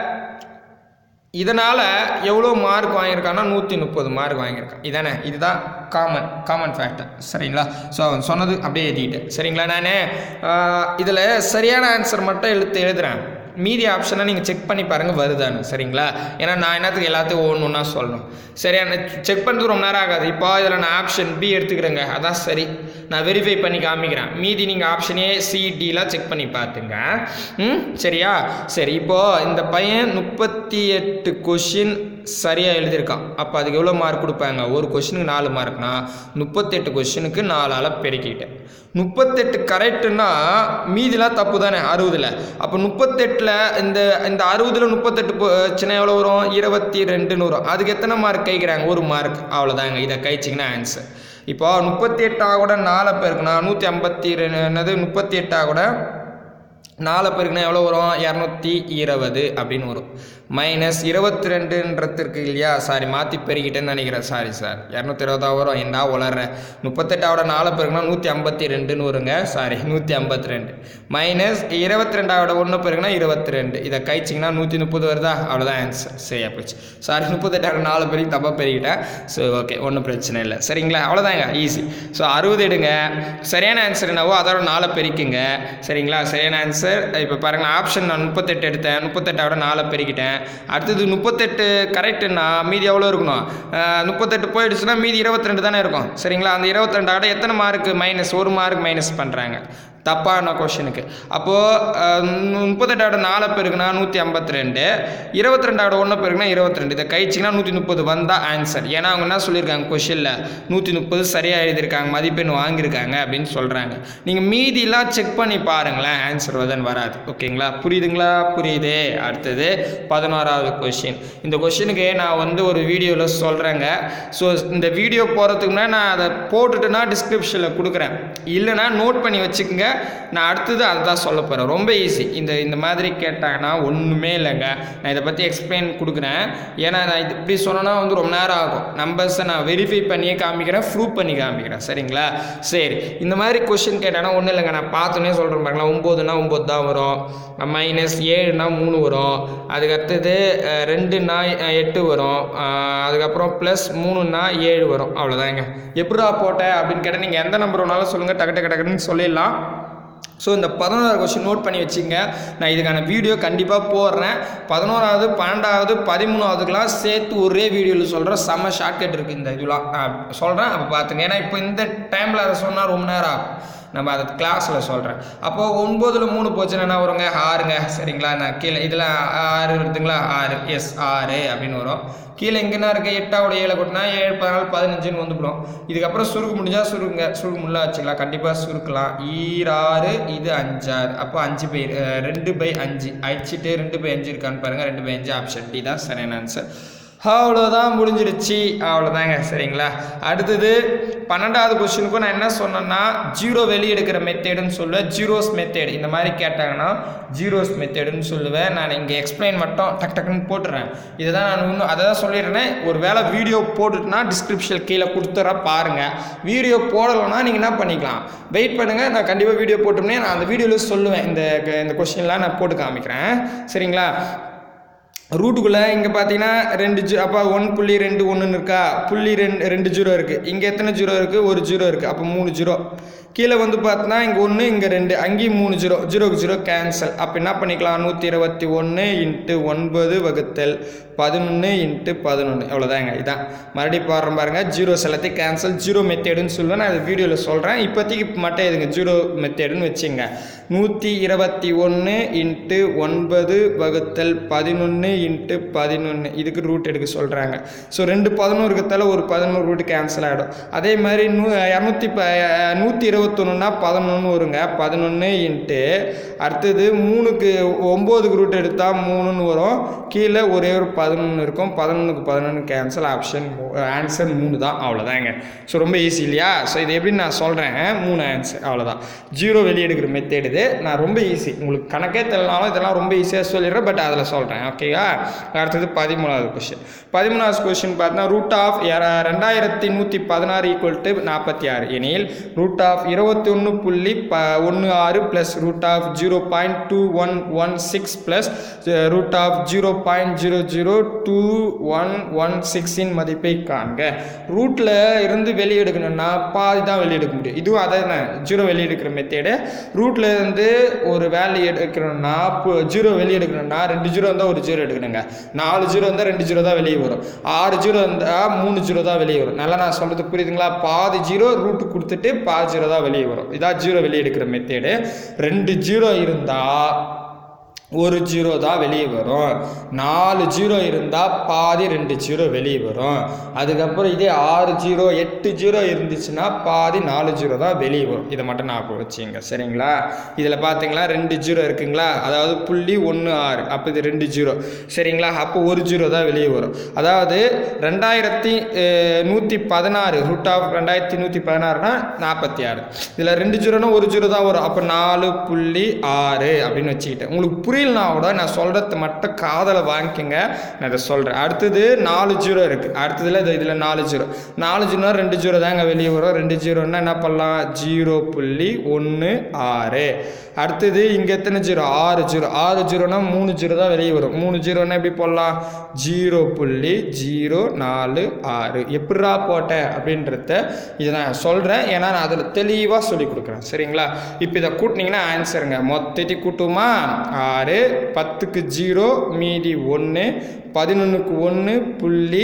இதனால் எவ்வளோ மார்க் வாங்கியிருக்கான்னா நூற்றி முப்பது மார்க் வாங்கியிருக்கான் இதானே இதுதான் காமன் காமன் ஃபேக்டர் சரிங்களா ஸோ அவன் சொன்னது அப்படியே எழுதிட்டேன் சரிங்களா நான் இதில் சரியான ஆன்சர் மட்டும் எழுத்து எழுதுகிறேன் மீதி ஆப்ஷனை நீங்கள் செக் பண்ணி பாருங்கள் வருதான்னு சரிங்களா ஏன்னா நான் என்னத்துக்கு எல்லாத்தையும் ஒன்று ஒன்றா சொல்லணும் சரியான செக் பண்ணுறது ரொம்ப நேரம் ஆகாது இப்போ இதில் நான் ஆப்ஷன் பி எடுத்துக்கிறேங்க அதான் சரி நான் வெரிஃபை பண்ணி காமிக்கிறேன் மீதி நீங்கள் ஆப்ஷன் ஏ சி டிலாம் செக் பண்ணி பார்த்துங்க ம் சரியா சரி இப்போது இந்த பையன் முப்பத்தி எட்டு கொஷின் சரியாக எழுதியிருக்கான் அப்போ அதுக்கு எவ்வளோ மார்க் கொடுப்பாங்க ஒரு கொஷினுக்கு நாலு மார்க்னா முப்பத்தெட்டு கொஷினுக்கு நாலால் பெருக்கிட்டேன் முப்பத்தெட்டு கரெக்டுன்னா மீதிலாம் தப்பு தானே அறுபதில் அப்போ முப்பத்தெட்டில் இந்த இந்த அறுபதில் முப்பத்தெட்டு சின்ன எவ்வளோ வரும் இருபத்தி ரெண்டுன்னு வரும் அதுக்கு எத்தனை மார்க் கைக்கிறாங்க ஒரு மார்க் அவ்வளோதாங்க இதை கைச்சிங்கன்னா ஆன்சர் இப்போ முப்பத்தி எட்டாக கூட நாலு பேருக்குண்ணா நூற்றி ஐம்பத்தி ரெண்டு என்னது முப்பத்தி எட்டாக கூட நாலு பேருக்குன்னா எவ்வளோ வரும் இரநூத்தி இருபது அப்படின்னு வரும் மைனஸ் இருபத்தி ரெண்டுன்றதுக்கு இல்லையா சாரி மாற்றி பெருகிட்டேன்னு நினைக்கிறேன் சாரி சார் இரநூத்தி இருபதா வரும் என்ன உளர்றேன் முப்பத்தெட்டாவோட நாலு பேருக்குன்னா நூற்றி ஐம்பத்தி ரெண்டுன்னு வருங்க சாரி நூற்றி ஐம்பத்தி ரெண்டு மைனஸ் இருபத்தி ரெண்டாவோட ஒன்று பேருக்குன்னா இருபத்தி ரெண்டு இதை கழிச்சிங்கன்னா நூற்றி முப்பது வருதா அவ்வளோதான் ஆன்சர் சரியா போச்சு சாரி முப்பத்தெட்டாவோட நாலு பேருக்கு தப்பாக பெருகிட்டேன் ஸோ ஓகே ஒன்றும் பிரச்சனை இல்லை சரிங்களா அவ்வளோதாங்க ஈஸி ஸோ அறுபது எடுங்க சரியான ஆன்சர் என்னவோ அதோட நாளை பெருக்குங்க சரிங்களா சரியான ஆன்சர் இப்போ பாருங்கள் ஆப்ஷன் நான் முப்பத்தெட்டு எடுத்தேன் முப்பத்தெட்டோட நாளை பெருக்கிட்டேன் அடுத்தது முப்பத்தெட்டு கரெக்டுன்னா மீதி எவ்வளோ இருக்கணும் அஹ், முப்பத்தெட்டு போயிடுச்சுன்னா மீதி இருபத்தி ரெண்டு தானே இருக்கும் சரிங்களா அந்த இருபத்தி ரெண்டோட எத்தனை மார்க்கு மைனஸ் ஒரு மார்க் மைனஸ் பண்ணுறாங்க தப்பான கொஷனுக்கு அப்போது முப்பத்தெட்டோட நாலு பேருக்குன்னா நூற்றி ஐம்பத்தி ரெண்டு இருபத்தி ரெண்டோட ஒன்று பேருக்குன்னா இருபத்தி ரெண்டு இதை கழிச்சிங்கன்னா நூற்றி முப்பது வந்தால் ஆன்சர் ஏன்னா அவங்க என்ன சொல்லியிருக்காங்க கொஷனில் நூற்றி முப்பது சரியாக எழுதியிருக்காங்க மதிப்பெண் வாங்கியிருக்காங்க அப்படின்னு சொல்கிறாங்க நீங்கள் மீதிலாம் செக் பண்ணி பாருங்களேன் ஆன்சர் வதன் வராது ஓகேங்களா புரியுதுங்களா புரியுது அடுத்தது பதினோராவது கொஷின் இந்த கொஷினுக்கு நான் வந்து ஒரு வீடியோவில் சொல்கிறேங்க ஸோ இந்த வீடியோ போகிறதுக்கு முன்னாடி நான் அதை போட்டுட்டுனா டிஸ்கிரிப்ஷனில் கொடுக்குறேன் இல்லைனா நோட் பண்ணி வச்சுக்கோங்க நான் அடுத்தது அதை தான் சொல்ல போகிறேன் ரொம்ப ஈஸி இந்த இந்த மாதிரி கேட்டாங்கன்னா ஒன்றுமே இல்லைங்க நான் இதை பற்றி எக்ஸ்பிளைன் கொடுக்குறேன் ஏன்னா நான் இது இப்படி சொன்னேன்னா வந்து ரொம்ப நேரம் ஆகும் நம்பர்ஸை நான் வெரிஃபை பண்ணியே காமிக்கிறேன் ப்ரூவ் பண்ணி காமிக்கிறேன் சரிங்களா சரி இந்த மாதிரி கொஷின் கேட்டாங்கன்னா ஒன்றும் இல்லைங்க நான் பார்த்தோன்னே சொல்கிறேன் பாருங்களா ஒம்போதுனா ஒம்பது தான் வரும் மைனஸ் ஏழுனா மூணு வரும் அதுக்கு அடுத்தது அஹ், ரெண்டுனா அஹ், எட்டு வரும் அஹ், அதுக்கப்புறம் ப்ளஸ் மூணுனா ஏழு வரும் அவ்வளோதாங்க எப்படிடா போட்ட அப்படின்னு கேட்டால் நீங்கள் எந்த நம்பர் வேணாலும் சொல்லுங்கள் டக்கு டக்கு டக்குன்னு சொல்லிடலாம் ஸோ இந்த பதினோராவது கொஸ்டின் நோட் பண்ணி வச்சுங்க நான் இதுக்கான வீடியோ கண்டிப்பாக போடுறேன் பதினோராவது பன்னெண்டாவது பதிமூணாவதுக்கெலாம் சேர்த்து ஒரே வீடியோவில் சொல்கிறேன் செம்ம ஷார்ட்கட் இருக்குது இந்த இதெல்லாம் நான் சொல்கிறேன் அப்போ பார்த்துங்க ஏன்னா இப்போ இந்த டைமில் அதை சொன்னால் ரொம்ப நேரம் ஆகும் நம்ம அதை கிளாஸில் சொல்கிறேன் அப்போது ஒன்பதில் மூணு போச்சுன்னா என்ன வருங்க ஆறுங்க சரிங்களா நான் கீழே இதில் ஆறு வருதுங்களா ஆறு எஸ் ஆறு அப்படின்னு வரும் கீழே எங்கன்னா இருக்குது எட்டாவோட ஏழை கொட்டினா ஏழு பதினாலு பதினஞ்சுன்னு வந்துவிடும் இதுக்கப்புறம் சுருக்கு முடிஞ்சால் சுருங்க சுருக்கு முடியல வச்சுக்கலாம் கண்டிப்பாக சுருக்கலாம் ஈராறு இது அஞ்சாறு அப்போ அஞ்சு பை அஹ், ரெண்டு பை அஞ்சு அழிச்சிட்டு ரெண்டு பை அஞ்சு இருக்கான்னு பாருங்கள் ரெண்டு பை அஞ்சு ஆப்ஷன் டி தான் சரியான ஆன்சர் அவ்வளோதான் முடிஞ்சிருச்சு அவ்வளோதாங்க சரிங்களா அடுத்தது பன்னெண்டாவது கொஸ்டினுக்கும் நான் என்ன சொன்னேன்னா ஜீரோ வெளியெடுக்கிற மெத்தேடுன்னு சொல்லுவேன் ஜீரோஸ் மெத்தேடு இந்த மாதிரி கேட்டாங்கன்னா ஜீரோஸ் மெத்தேடுன்னு சொல்லுவேன் நான் இங்கே எக்ஸ்பிளைன் மட்டும் டக் டக்குன்னு போட்டுறேன் இதை தான் நான் இன்னும் அதை தான் சொல்லிடுறேன் ஒரு வேளை வீடியோ போட்டுட்டுனா டிஸ்கிரிப்ஷன் கீழே கொடுத்துற பாருங்கள் வீடியோ போடலைன்னா நீங்கள் என்ன பண்ணிக்கலாம் வெயிட் பண்ணுங்கள் நான் கண்டிப்பாக வீடியோ போட்டோம்னே நான் அந்த வீடியோவில் சொல்லுவேன் இந்த இந்த கொஸ்டின்லாம் நான் போட்டு காமிக்கிறேன் சரிங்களா ரூட்டுக்குள்ளே இங்கே பார்த்தீங்கன்னா ரெண்டு ஜீ அப்போ ஒன் புள்ளி ரெண்டு ஒன்றுன்னு இருக்கா புள்ளி ரெண்டு ரெண்டு ஜீரோ இருக்குது இங்கே எத்தனை ஜீரோ இருக்குது ஒரு ஜீரோ இருக்குது அப்போ மூணு ஜீரோ கீழே வந்து பார்த்தோன்னா இங்கே ஒன்று இங்கே ரெண்டு அங்கேயும் மூணு ஜீரோ ஜீரோக்கு ஜீரோ கேன்சல் அப்போ என்ன பண்ணிக்கலாம் நூற்றி இருபத்தி ஒன்று இன்ட்டு ஒன்பது வகுத்தல் பதினொன்று இன்ட்டு பதினொன்று எவ்வளோதாங்க இதான் மறுபடியும் பாடுறேன் பாருங்கள் ஜீரோ எல்லாத்தையும் கேன்சல் ஜீரோ மெத்தேடுன்னு சொல்லுவேன் நான் அது வீடியோவில் சொல்கிறேன் இப்போதைக்கு மட்டும் எதுங்க ஜீரோ மெத்தேடுன்னு வச்சுங்க நூற்றி இருபத்தி ஒன்று இன்ட்டு ஒன்பது வகுத்தல் பதினொன்று இன்ட்டு பதினொன்று இதுக்கு ரூட் எடுக்க சொல்கிறாங்க ஸோ ரெண்டு பதினோரு இருக்கத்தால ஒரு பதினோரு ரூட் கேன்சல் ஆகிடும் அதே மாதிரி நூ இரநூத்தி ப நூற்றி இருபத்தொன்னுனா பதினொன்று வருங்க பதினொன்று இன்ட்டு அடுத்தது மூணுக்கு ஒம்போதுக்கு ரூட் எடுத்தால் மூணுன்னு வரும் கீழே ஒரே ஒரு பதினொன்று இருக்கும் பதினொன்றுக்கு பதினொன்று கேன்சல் ஆப்ஷன் ஆன்சர் மூணு தான் அவ்வளோதாங்க ஸோ ரொம்ப ஈஸி இல்லையா ஸோ இது எப்படி நான் சொல்கிறேன் மூணு ஆன்சர் அவ்வளோதான் ஜீரோ வெளியெடுக்கிற மெத்தேட் இது நான் ரொம்ப ஈஸி உங்களுக்கு கணக்கே தெரியலனாலும் இதெல்லாம் ரொம்ப ஈஸியாக சொல்லிடுறேன் பட் அதில் சொல்கிறேன் ஓகேவா அடுத்தது பதிமூணாவது கொஷின் பதிமூணாவது கொஷின் பார்த்தா ரூட் ஆஃப் ரெண்டாயிரத்தி நூற்றி பதினாறு ஈக்குவல் டு நாற்பத்தி ஆறு எனில் ரூட் ஆஃப் இருபத்தி ஒன்று புள்ளி ப ஒன்று ஆறு plus root of zero point two one one six plus root of zero point zero zero two one one சிக்ஸின் மதிப்பை காண்க ரூட்டில் இருந்து வெளியே எடுக்கணும்னா பாதி தான் வெளியே எடுக்க முடியும் இதுவும் அதை தான் ஜீரோ வெளியே எடுக்கிற மெத்தேடு ரூட்டில் இருந்து ஒரு வேல்யூ எடுக்கணும்னா ஜீரோ வெளியே எடுக்கணும்னா ரெண்டு ஜீரோ இருந்தால் ஒரு ஜீரோ எடுக்கணுங்க நாலு ஜீரோ இருந்தால் ரெண்டு ஜீரோ தான் வெளியே வரும் ஆறு ஜீரோ இருந்தால் மூணு ஜீரோ தான் வெளியே வரும் நல்லா நான் சொல்கிறது புரியுதுங்களா பாதி ஜீரோ ரூட்டு கொடுத்துட்டு பாதி ஜீரோ தான் வெளியே வரும் இதான் ஜீரோ வெளியே எடுக்கிற மெத்தேடு ரெண்டு ஜீரோ இருந்தால் ஒரு ஜீரோ தான் வெளியே வரும் நாலு ஜீரோ இருந்தால் பாதி ரெண்டு ஜீரோ வெளியே வரும் அதுக்கப்புறம் இதே ஆறு ஜீரோ எட்டு ஜீரோ இருந்துச்சுன்னா பாதி நாலு ஜீரோ தான் வெளியே வரும் இதை மட்டும் ஞாபகம் வச்சுங்க சரிங்களா இதில் பார்த்தீங்களா ரெண்டு ஜீரோ இருக்குங்களா அதாவது புள்ளி ஒன்று ஆறு அப்போ இது ரெண்டு ஜீரோ சரிங்களா அப்போ ஒரு ஜீரோ தான் வெளியே வரும் அதாவது ரெண்டாயிரத்தி நூற்றி பதினாறு ரூட் ஆஃப் ரெண்டாயிரத்தி நூற்றி பதினாறுனா நாற்பத்தி ஆறு இதில் ரெண்டு ஜீரோனா ஒரு ஜீரோ தான் வரும் அப்போ நாலு புள்ளி ஆறு அப்படின்னு வச்சுக்கிட்டேன் உங்களுக்கு புரியலனா கூட நான் சொல்கிறத மட்டும் காதலை வாங்கிக்கோங்க நான் இதை சொல்கிறேன் அடுத்தது நாலு ஜீரோ இருக்குது அடுத்ததில் இது இதில் நாலு ஜீரோ நாலு ஜீரோ ரெண்டு ஜீரோ தாங்க வெளியே வரும் ரெண்டு ஜீரோன்னா என்ன பண்ணலாம் ஜீரோ புள்ளி ஒன்று ஆறு அடுத்தது இங்கே எத்தனை ஜீரோ ஆறு ஜீரோ ஆறு ஜீரோனா மூணு ஜீரோ தான் வெளியே வரும் மூணு ஜீரோனா எப்படி போடலாம் ஜீரோ புள்ளி ஜீரோ நாலு ஆறு எப்படிரா போட்டேன் அப்படின்றத இதை நான் சொல்கிறேன் ஏன்னா நான் அதில் தெளிவாக சொல்லி கொடுக்குறேன் சரிங்களா இப்போ இதை கூட்டினீங்கன்னா ஆன்சருங்க மொத்தத்தை கூட்டுமா ஆறு பத்துக்கு ஜீரோ மீதி ஒன்று பதினொன்றுக்கு ஒன்று புள்ளி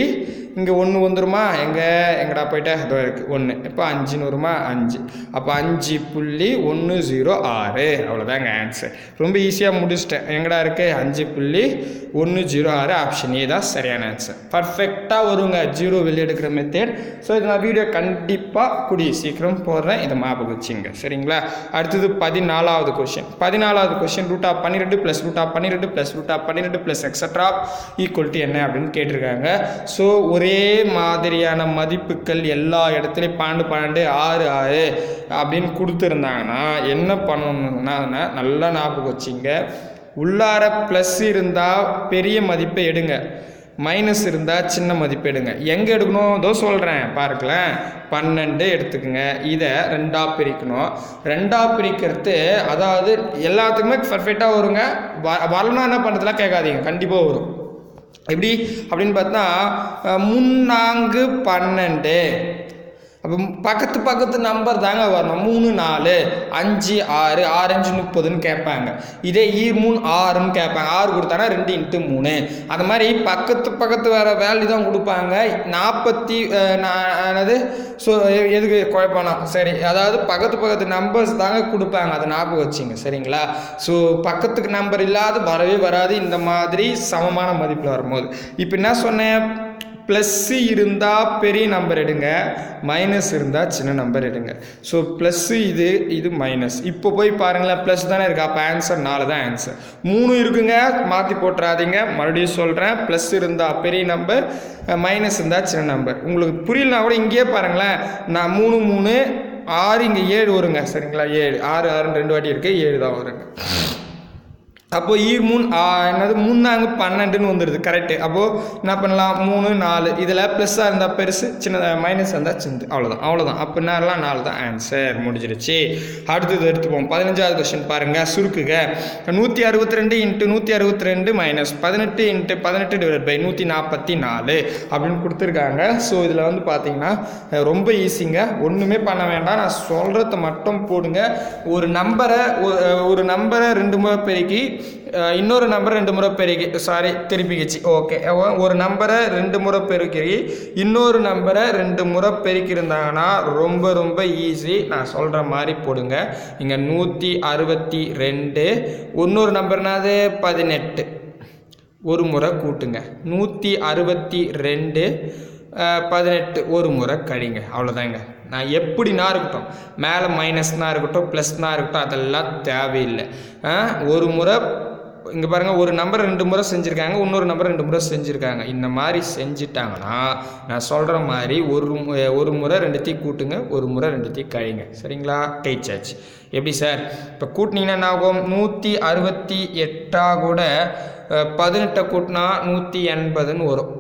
இங்கே ஒன்று வந்துருமா எங்கே எங்கடா போயிட்டா இதோ இருக்குது ஒன்று இப்போ அஞ்சுன்னு வருமா அஞ்சு அப்போ அஞ்சு புள்ளி ஒன்று ஜீரோ ஆறு அவ்வளோதாங்க ஆன்சர் ரொம்ப ஈஸியாக முடிச்சிட்டேன் எங்கடா இருக்குது அஞ்சு புள்ளி ஒன்று ஜீரோ ஆறு ஆப்ஷன் ஏ தான் சரியான ஆன்சர் பர்ஃபெக்டாக வருங்க ஜீரோ வெளியே எடுக்கிற மெத்தட் ஸோ இது நான் வீடியோ கண்டிப்பாக கூடிய சீக்கிரம் போடுறேன் இதை ஞாபகம் வச்சுங்க சரிங்களா அடுத்தது பதினாலாவது கொஷின் பதினாலாவது கொஷின் ரூட் ஆஃப் பன்னிரெண்டு ப்ளஸ் ரூட் ஆஃப் பன்னிரெண்டு ப்ளஸ் ரூட் ஆஃப் பன்னிரெண்டு ப்ளஸ் எக்ஸட்ரா ஈக்குவல் டு என்ன அப்படின்னு கேட்டிருக்காங்க ஸோ ஒரே மாதிரியான மதிப்புகள் எல்லா இடத்துலையும் பன்னெண்டு பன்னெண்டு ஆறு ஆறு அப்படின்னு கொடுத்துருந்தாங்கன்னா என்ன பண்ணணும்னா நல்லா ஞாபகம் வச்சுங்க உள்ளார ப்ளஸ் இருந்தால் பெரிய மதிப்பை எடுங்க மைனஸ் இருந்தால் சின்ன மதிப்பு எடுங்க எங்கே எடுக்கணும் இதோ சொல்கிறேன் பாருங்களேன் பன்னெண்டு எடுத்துக்கோங்க இதை ரெண்டாக பிரிக்கணும் ரெண்டாக பிரிக்கிறது அதாவது எல்லாத்துக்குமே பர்ஃபெக்டாக வருங்க வ வரணும் என்ன பண்ணுறதுலாம் கேட்காதீங்க கண்டிப்பாக வரும் எப்படி அப்படின்னு பார்த்தா அஹ், முன்னாங்கு பன்னெண்டு அப்போ பக்கத்து பக்கத்து நம்பர் தாங்க வரணும் மூணு நாலு அஞ்சு ஆறு ஆறு அஞ்சு முப்பதுன்னு கேட்பாங்க இதே ஈர் மூணு ஆறுன்னு கேட்பாங்க ஆறு கொடுத்தானா ரெண்டு இன்ட்டு மூணு அந்த மாதிரி பக்கத்து பக்கத்து வேற வேல்யூ தான் கொடுப்பாங்க நாற்பத்தி என்னது ஸோ எதுக்கு குழப்பம்னா சரி அதாவது பக்கத்து பக்கத்து நம்பர்ஸ் தாங்க கொடுப்பாங்க அதை ஞாபகம் வச்சுங்க சரிங்களா ஸோ பக்கத்துக்கு நம்பர் இல்லாத வரவே வராது இந்த மாதிரி சமமான மதிப்பில் வரும்போது இப்போ என்ன சொன்னேன் ப்ளஸ்ஸு இருந்தால் பெரிய நம்பர் எடுங்க மைனஸ் இருந்தால் சின்ன நம்பர் எடுங்க ஸோ ப்ளஸ்ஸு இது இது மைனஸ் இப்போ போய் பாருங்களேன் ப்ளஸ் தானே இருக்குது அப்போ ஆன்சர் நாலு தான் ஆன்சர் மூணு இருக்குங்க மாற்றி போட்டுறாதீங்க மறுபடியும் சொல்கிறேன் ப்ளஸ் இருந்தால் பெரிய நம்பர் மைனஸ் இருந்தால் சின்ன நம்பர் உங்களுக்கு புரியலனா கூட இங்கேயே பாருங்களேன் நான் மூணு மூணு ஆறு இங்கே ஏழு வருங்க சரிங்களா ஏழு ஆறு ஆறுன்னு ரெண்டு வாட்டி இருக்குது ஏழு தான் வருங்க அப்போ ஈ மூணு ஆ, என்னது மூணாங்க பன்னெண்டுன்னு வந்துடுது கரெக்டு அப்போது என்ன பண்ணலாம் மூணு நாலு இதில் ப்ளஸ்ஸாக இருந்தால் பெருசு சின்ன மைனஸ் இருந்தால் சின்னது அவ்வளோதான் அவ்வளோதான் அப்போ என்னலாம் நாலு தான் ஆன்சர் முடிஞ்சிருச்சு அடுத்தது எடுத்துப்போம் பதினஞ்சாவது கொஸ்டின் பாருங்கள் சுருக்குக நூற்றி அறுபத்தி ரெண்டு இன்ட்டு நூற்றி அறுபத்தி ரெண்டு மைனஸ் பதினெட்டு இன்ட்டு பதினெட்டு டிவைட் பை நூற்றி நாற்பத்தி நாலு அப்படின்னு கொடுத்துருக்காங்க ஸோ இதில் வந்து பார்த்தீங்கன்னா அஹ், ரொம்ப ஈஸிங்க ஒன்றுமே பண்ண வேண்டாம் நான் சொல்கிறத மட்டும் போடுங்க ஒரு நம்பரை ஒரு நம்பரை ரெண்டு முறை பெருக்கி அஹ், இன்னொரு நம்பரை ரெண்டு முறை பெருக்கி சாரி திருப்பிக்கிச்சு ஓகே ஒரு நம்பரை ரெண்டு முறை பெருக்கி இன்னொரு நம்பரை ரெண்டு முறை பெருக்கியிருந்தாங்கன்னா ரொம்ப ரொம்ப ஈஸி நான் சொல்கிற மாதிரி போடுங்க இங்கே நூற்றி அறுபத்தி ரெண்டு இன்னொரு நம்பர்னாது பதினெட்டு ஒரு முறை கூட்டுங்க நூற்றி அறுபத்தி ரெண்டு பதினெட்டு ஒரு முறை கழிங்க அவ்வளோதாங்க நான் எப்படினா இருக்கட்டும் மேலே மைனஸ்னா இருக்கட்டும் ப்ளஸ்னா இருக்கட்டும் அதெல்லாம் தேவையில்லை ஆ, ஒரு முறை இங்கே பாருங்கள் ஒரு நம்பர் ரெண்டு முறை செஞ்சுருக்காங்க இன்னொரு நம்பர் ரெண்டு முறை செஞ்சுருக்காங்க இந்த மாதிரி செஞ்சிட்டாங்கன்னா நான் சொல்கிற மாதிரி ஒரு மு- ஒரு முறை ரெண்டுத்தையும் கூட்டுங்க ஒரு முறை ரெண்டுத்தையும் கழிங்க சரிங்களா கைச்சாச்சு எப்படி சார் இப்போ கூட்டினீங்கன்னா என்ன ஆகும் நூற்றி அறுபத்தி எட்டாக கூட அஹ், பதினெட்டை கூட்டினா நூற்றி எண்பதுன்னு வரும்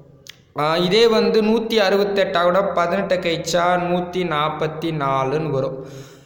ஆஹ் இதே வந்து நூற்றி அறுபத்தெட்டாக கூட பதினெட்டு கழிச்சா நூற்றி நாற்பத்தி நாலுன்னு வரும்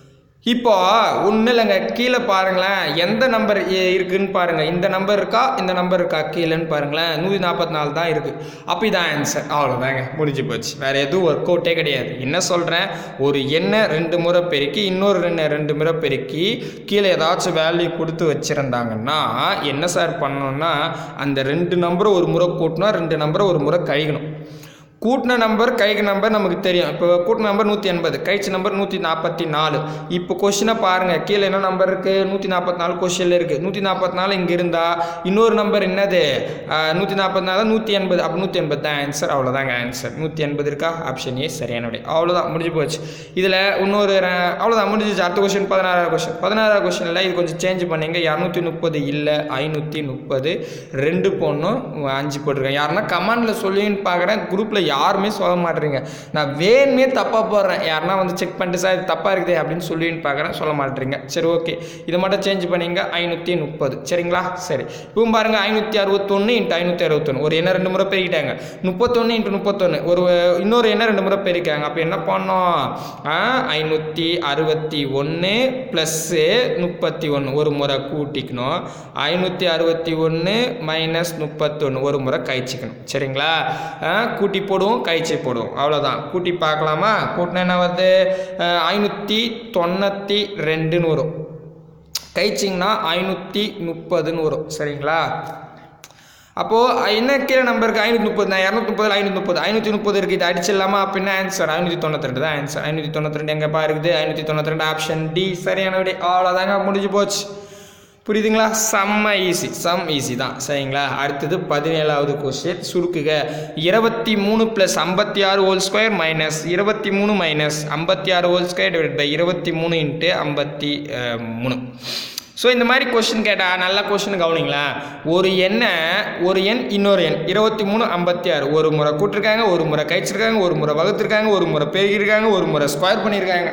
இப்போ ஒன்றும் இல்லைங்க கீழே பாருங்களேன் எந்த நம்பர் இருக்குன்னு பாருங்க இந்த நம்பர் இருக்கா இந்த நம்பர் இருக்கா கீழேன்னு பாருங்களேன் நூற்றி நாற்பத்தி நாலு தான் இருக்குது அப்போ இதான் ஆன்சர் அவ்வளோதாங்க முடிஞ்சு போச்சு வேறு எதுவும் ஒர்க் அவுட்டே கிடையாது என்ன சொல்கிறேன் ஒரு எண்ணை ரெண்டு முறை பெருக்கி இன்னொரு ரெண்டு ரெண்டு முறை பெருக்கி கீழே ஏதாச்சும் வேல்யூ கொடுத்து வச்சுருந்தாங்கன்னா என்ன சார் பண்ணணும்னா அந்த ரெண்டு நம்பரை ஒரு முறை கூட்டினா ரெண்டு நம்பரை ஒரு முறை கழிக்கணும் கூட்டின நம்பர் கைக்கு நம்பர் நமக்கு தெரியும் இப்போ கூட்டின நம்பர் நூற்றி எண்பது கழிச்ச நம்பர் நூற்றி நாற்பத்தி நாலு இப்போ கொஷினை பாருங்கள் கீழே என்ன நம்பர் இருக்குது நூற்றி நாற்பத்தி நாலு கொஷினில் இருக்குது நூற்றி நாற்பத்தி நாலு இங்கே இருந்தால் இன்னொரு நம்பர் என்னது நூற்றி நாற்பத்தி நாலு நூற்றி எண்பது அப்போ நூற்றி எண்பது தான் ஆன்சர் அவ்வளோதாங்க ஆன்சர் நூற்றி எண்பது இருக்கா ஆப்ஷன் ஏ சரியான விடை அவ்வளோதான் முடிஞ்சு போச்சு இதில் இன்னொரு ர- அவ்வளோதான் முடிஞ்சிச்சு அடுத்த கொஷின் பதினாறாவது கொஷின் பதினாறாவது கொஷினில் இது கொஞ்சம் சேஞ்ச் பண்ணீங்க இரநூத்தி முப்பது இல்லை ஐநூற்றி முப்பது ரெண்டு பொண்ணும் அஞ்சு போட்டிருக்கேன் யாருன்னா கமெண்டில் சொல்லின்னு பார்க்குறேன் குரூப்பில் யாருமே சொல்ல மாட்டேறீங்க நான் வேணுமே தப்பாக போடுறேன் யாருன்னா வந்து செக் பண்ணிட்டு சார் இது தப்பாக இருக்குது அப்படின்னு சொல்லின்னு பார்க்குறேன் சொல்ல மாட்டேறீங்க சரி ஓகே இதை மட்டும் சேஞ்ச் பண்ணீங்க ஐநூற்றி முப்பது சரிங்களா சரி இப்பவும் பாருங்கள் ஐநூற்றி அறுபத்தொன்று இன்ட்டு ஐநூற்றி அறுபத்தொன்று ஒரு எண்ணெய் ரெண்டு முறை பெருக்கிட்டாங்க முப்பத்தொன்று இன்ட்டு முப்பத்தொன்று ஒரு இன்னொரு எண்ணெய் ரெண்டு முறை பெருக்காங்க அப்போ என்ன பண்ணோம் ஐநூற்றி அறுபத்தி ஒன்று ப்ளஸ்ஸு முப்பத்தி ஒன்று ஒரு முறை கூட்டிக்கணும் ஐநூற்றி அறுபத்தி ஒன்று மைனஸ் முப்பத்தொன்று ஒரு முறை கழிச்சிக்கணும் சரிங்களா ஆ, கூட்டி போடுவோம் கழிச்சு போடுவோம் அவ்வளோதான் கூட்டி பார்க்கலாமா கூட்டினா என்ன வருது ஐநூற்றி தொண்ணூற்றி ரெண்டுன்னு வரும் கழிச்சிங்கன்னா ஐநூற்றி முப்பதுன்னு வரும் சரிங்களா அப்போது என்ன கீழே நம்பருக்கு ஐநூற்றி முப்பது நான் இரநூத்தி முப்பதில் ஐநூற்றி முப்பது ஐநூற்றி முப்பது இருக்குது இது அடிச்சிடலாமா அப்போ என்ன ஆன்சர் ஐநூற்றி தொண்ணூற்றி ரெண்டு தான் ஆன்சர் ஐநூற்றி தொண்ணூற்றி ரெண்டு எங்கேப்பா இருக்குது ஐநூற்றி தொண்ணூற்றி ரெண்டு ஆப்ஷன் டி சரியான விடை அவ்வளோதாங்க முடிஞ்சு போச்சு புரியுதுங்களா செம்ம ஈஸி சம் ஈஸி தான் சரிங்களா அடுத்தது பதினேழாவது கொஸ்டின் சுருக்குக இருபத்தி மூணு ப்ளஸ் ஐம்பத்தி ஆறு ஹோல் ஸ்கொயர் மைனஸ் இருபத்தி மூணு மைனஸ் ஐம்பத்தி ஆறு ஹோல் ஸ்கொயர் டிவைட் பை இருபத்தி மூணு இன்ட்டு ஐம்பத்தி அஹ், மூணு ஸோ இந்த மாதிரி கொஸ்டின் கேட்டால் நல்ல கொஸ்டின் கவனிங்களேன் ஒரு எண்ணை ஒரு எண் இன்னொரு எண் இருபத்தி மூணு ஐம்பத்தி ஆறு ஒரு முறை கூட்டிருக்காங்க ஒரு முறை கழிச்சிருக்காங்க ஒரு முறை வகுத்திருக்காங்க ஒரு முறை பெருகிருக்காங்க ஒரு முறை ஸ்கொயர் பண்ணியிருக்காங்க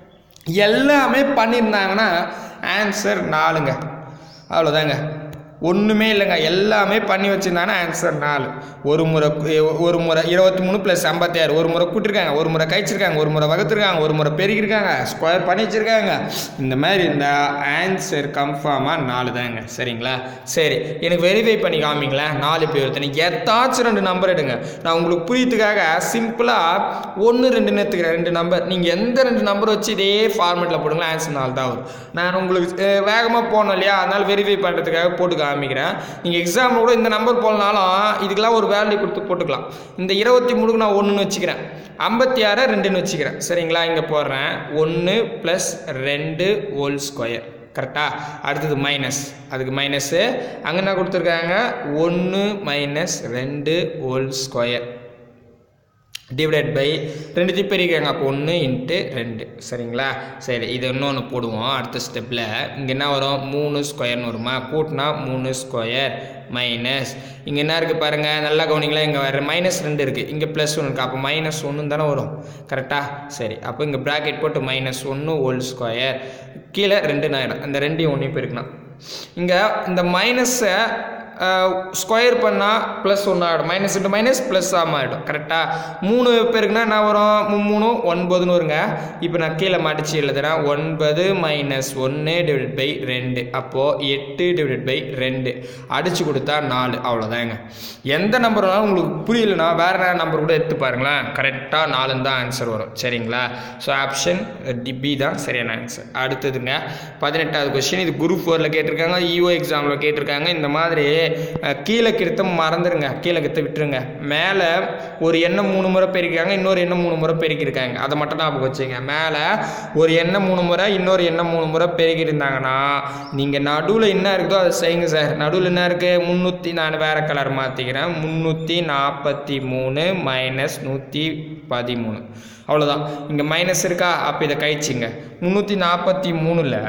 எல்லாமே பண்ணியிருந்தாங்கன்னா ஆன்சர் நாலுங்க அவ்வளோதாங்க ஒன்றுமே இல்லைங்க எல்லாமே பண்ணி வச்சுருந்தாங்கன்னா ஆன்சர் நாலு ஒரு முறை ஒரு முறை இருபத்தி மூணு ப்ளஸ் ஐம்பத்தி ஆறு ஒரு முறை கூட்டிருக்காங்க ஒரு முறை கழிச்சிருக்காங்க ஒரு முறை வகுத்துருக்காங்க ஒரு முறை பெருகிருக்காங்க ஸ்கொயர் பண்ணி வச்சுருக்காங்க இந்த மாதிரி இருந்தால் ஆன்சர் கன்ஃபார்மாக நாலு தாங்க சரிங்களா சரி எனக்கு வெரிஃபை பண்ணி காமிங்களேன் நாலு பேர் ஒருத்தனை எத்தாச்சும் ரெண்டு நம்பர் எடுங்க நான் உங்களுக்கு புரியத்துக்காக சிம்பிளாக ஒன்று ரெண்டுன்னு எடுத்துக்கிறேன் ரெண்டு நம்பர் நீங்கள் எந்த ரெண்டு நம்பர் வச்சு இதே ஃபார்மேட்டில் போடுங்களா ஆன்சர் நாலு தான் வரும் நான் உங்களுக்கு வேகமாக போனோம் இல்லையா அதனால் வெரிஃபை பண்ணுறதுக்காக போட்டு காமிக்கிறேன் நீங்கள் எக்ஸாமில் கூட இந்த நம்பர் போலனாலும் இதுக்கெல்லாம் ஒரு வேல்யூ கொடுத்து போட்டுக்கலாம் இந்த இருபத்தி மூணுக்கு நான் ஒன்றுன்னு வச்சுக்கிறேன் ஐம்பத்தி ஆறை ரெண்டுன்னு வச்சுக்கிறேன் சரிங்களா இங்கே போடுறேன் ஒன்று ப்ளஸ் ரெண்டு ஹோல் ஸ்கொயர் கரெக்டா அடுத்தது மைனஸ் அதுக்கு மைனஸ்ஸு அங்கே என்ன கொடுத்துருக்காங்க ஒன்று மைனஸ் ரெண்டு ஹோல் ஸ்கொயர் டிவைடட் பை ரெண்டு பெருக்கிறாங்க அப்போ ஒன்று இன்ட்டு ரெண்டு சரிங்களா சரி இது இன்னொன்று போடுவோம் அடுத்த ஸ்டெப்பில் இங்கே என்ன வரும் மூணு ஸ்கொயர்னு வருமா கூட்டினா மூணு ஸ்கொயர் மைனஸ் இங்கே என்ன இருக்குது பாருங்கள் நல்லா கவனிங்களா இங்கே வேறு மைனஸ் ரெண்டு இருக்குது இங்கே ப்ளஸ் ஒன்று இருக்குது அப்போ மைனஸ் ஒன்று தானே வரும் கரெக்டாக சரி அப்போ இங்கே ப்ராக்கெட் போட்டு மைனஸ் ஒன்று ஹோல் ஸ்கொயர் கீழே ரெண்டு ஆயிடும் அந்த ரெண்டையும் ஒன்றையும் பெருக்கணும் இங்கே இந்த மைனஸை ஸ்கொயர் பண்ணால் ப்ளஸ் ஒன்று ஆகிடும் மைனஸ் இன்ட்டு மைனஸ் ப்ளஸ் ஆகும் ஆகிடும் கரெக்டாக மூணு பேருக்குன்னா என்ன வரும் மூ- மூணு ஒன்பதுன்னு வருங்க இப்போ நான் கீழே மடிச்சு எழுதுறேன் ஒன்பது மைனஸ் ஒன்று டிவைட் பை ரெண்டு அப்போது எட்டு டிவைட் பை ரெண்டு அடிச்சு கொடுத்தா நாலு அவ்வளோதாங்க எந்த நம்பர் வேணாலும் உங்களுக்கு புரியலனா வேறு நம்பர் கூட எடுத்து பாருங்களேன் கரெக்டாக நாலுன்னு தான் ஆன்சர் வரும் சரிங்களா ஸோ ஆப்ஷன் பி தான் சரியான ஆன்சர் அடுத்ததுங்க பதினெட்டாவது கொஸ்டின் இது குரூப் ஃபோரில் கேட்டிருக்காங்க இஓ எக்ஸாமில் கேட்டிருக்காங்க இந்த மாதிரி அஹ், கீழே கிட்ட மறந்துடுங்க கீழே கிட்ட விட்டுருங்க மேலே ஒரு எண்ணெய் மூணு முறை பெருக்கிருக்காங்க இன்னொரு எண்ணெய் மூணு முறை பெருக்கியிருக்காங்க அதை மட்டும் ஞாபகம் வச்சுங்க மேலே ஒரு எண்ணெய் மூணு முறை இன்னொரு எண்ணெய் மூணு முறை பெருக்கியிருந்தாங்கன்னா நீங்கள் நடுவில் என்ன இருக்குதோ அதை செய்யுங்க சார் நடுவில் என்ன இருக்குது முந்நூற்றி நான் வேறு கலர் மாற்றிக்கிறேன் முந்நூற்றி நாற்பத்தி மூணு மைனஸ் நூற்றி பதிமூணு அவ்வளோதான் இங்கே மைனஸ் இருக்கா அப்போ இதை கழிச்சிங்க முந்நூற்றி நாற்பத்தி மூணில்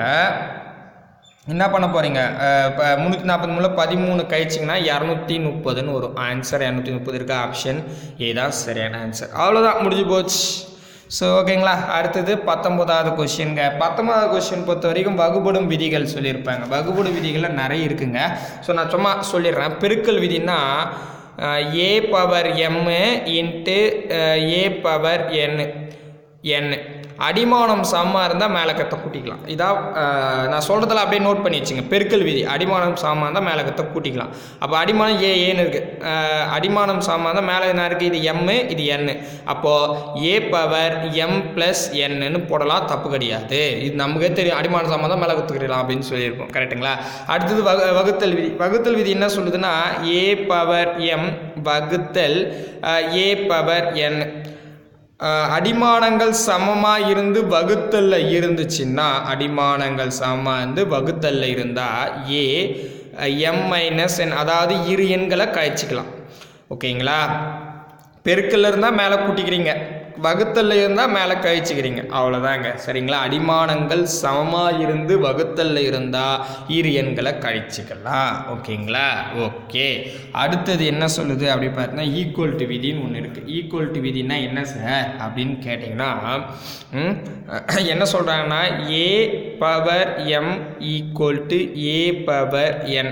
என்ன பண்ண போகிறீங்க இப்போ முந்நூற்றி நாற்பத்தி மூணில் பதிமூணு கழிச்சிங்கன்னா இரநூத்தி முப்பதுன்னு வரும் ஆன்சர் இரநூத்தி முப்பது இருக்க ஆப்ஷன் ஏ தான் சரியான ஆன்சர் அவ்வளோதான் முடிஞ்சு போச்சு ஸோ ஓகேங்களா அடுத்தது பத்தொம்போதாவது கொஷின்ங்க பத்தொன்பதாவது கொஷின் பொறுத்த வரைக்கும் வகுபடும் விதிகள் சொல்லியிருப்பாங்க வகுபடும் விதிகள்லாம் நிறைய இருக்குங்க ஸோ நான் சும்மா சொல்லிடுறேன் பெருக்கல் விதினா A power M into A power N N அடிமானம் சமமாக இருந்தால் மேலே கத்தை கூட்டிக்கலாம் இதான் அஹ், நான் சொல்கிறதெல்லாம் அப்படியே நோட் பண்ணி வச்சுங்க பெருக்கல் விதி அடிமானம் சமமாக இருந்தால் மேலே கத்தை கூட்டிக்கலாம் அப்போ அடிமானம் ஏ ஏன்னு இருக்குது அடிமானம் சமமாக இருந்தால் மேலே என்ன இருக்குது இது எம்மு இது என்னு அப்போது ஏ பவர் எம் ப்ளஸ் என்னன்னு போடலாம் தப்பு கிடையாது இது நமக்கே தெரியும் அடிமானம் சமமாக தான் மேலே கற்றுக்கிடலாம் அப்படின்னு சொல்லியிருக்கோம் கரெக்ட்டுங்களா அடுத்தது வகு வகுத்தல் விதி வகுத்தல் விதி என்ன சொல்லுதுன்னா ஏ பவர் எம் வகுத்தல் ஏ பவர் என் அஹ் அடிமானங்கள் சமமாக இருந்து வகுத்தல்ல இருந்துச்சுன்னா அடிமானங்கள் சமமாக இருந்து வகுத்தல்ல இருந்தால் ஏ எம் மைனஸ் என் அதாவது இரு எண்களை கழிச்சிக்கலாம் ஓகேங்களா பெருக்கல்ல இருந்தால் மேலே கூட்டிக்கிறீங்க வகுத்தல்ல இருந்தால் மேலே கழிச்சுக்கிறீங்க அவ்வளோதாங்க சரிங்களா அடிமானங்கள் சமமாக இருந்து வகுத்தல்ல இருந்தால் இரு எண்களை கழிச்சுக்கலாம் ஓகேங்களா ஓகே அடுத்தது என்ன சொல்லுது அப்படி பார்த்தீங்கன்னா ஈக்குவல் டு விதின்னு ஒன்று இருக்குது ஈக்குவல் டு விதினா என்ன சார் அப்படின்னு கேட்டிங்கன்னா ம், என்ன சொல்கிறாங்கன்னா A power M equal to A power N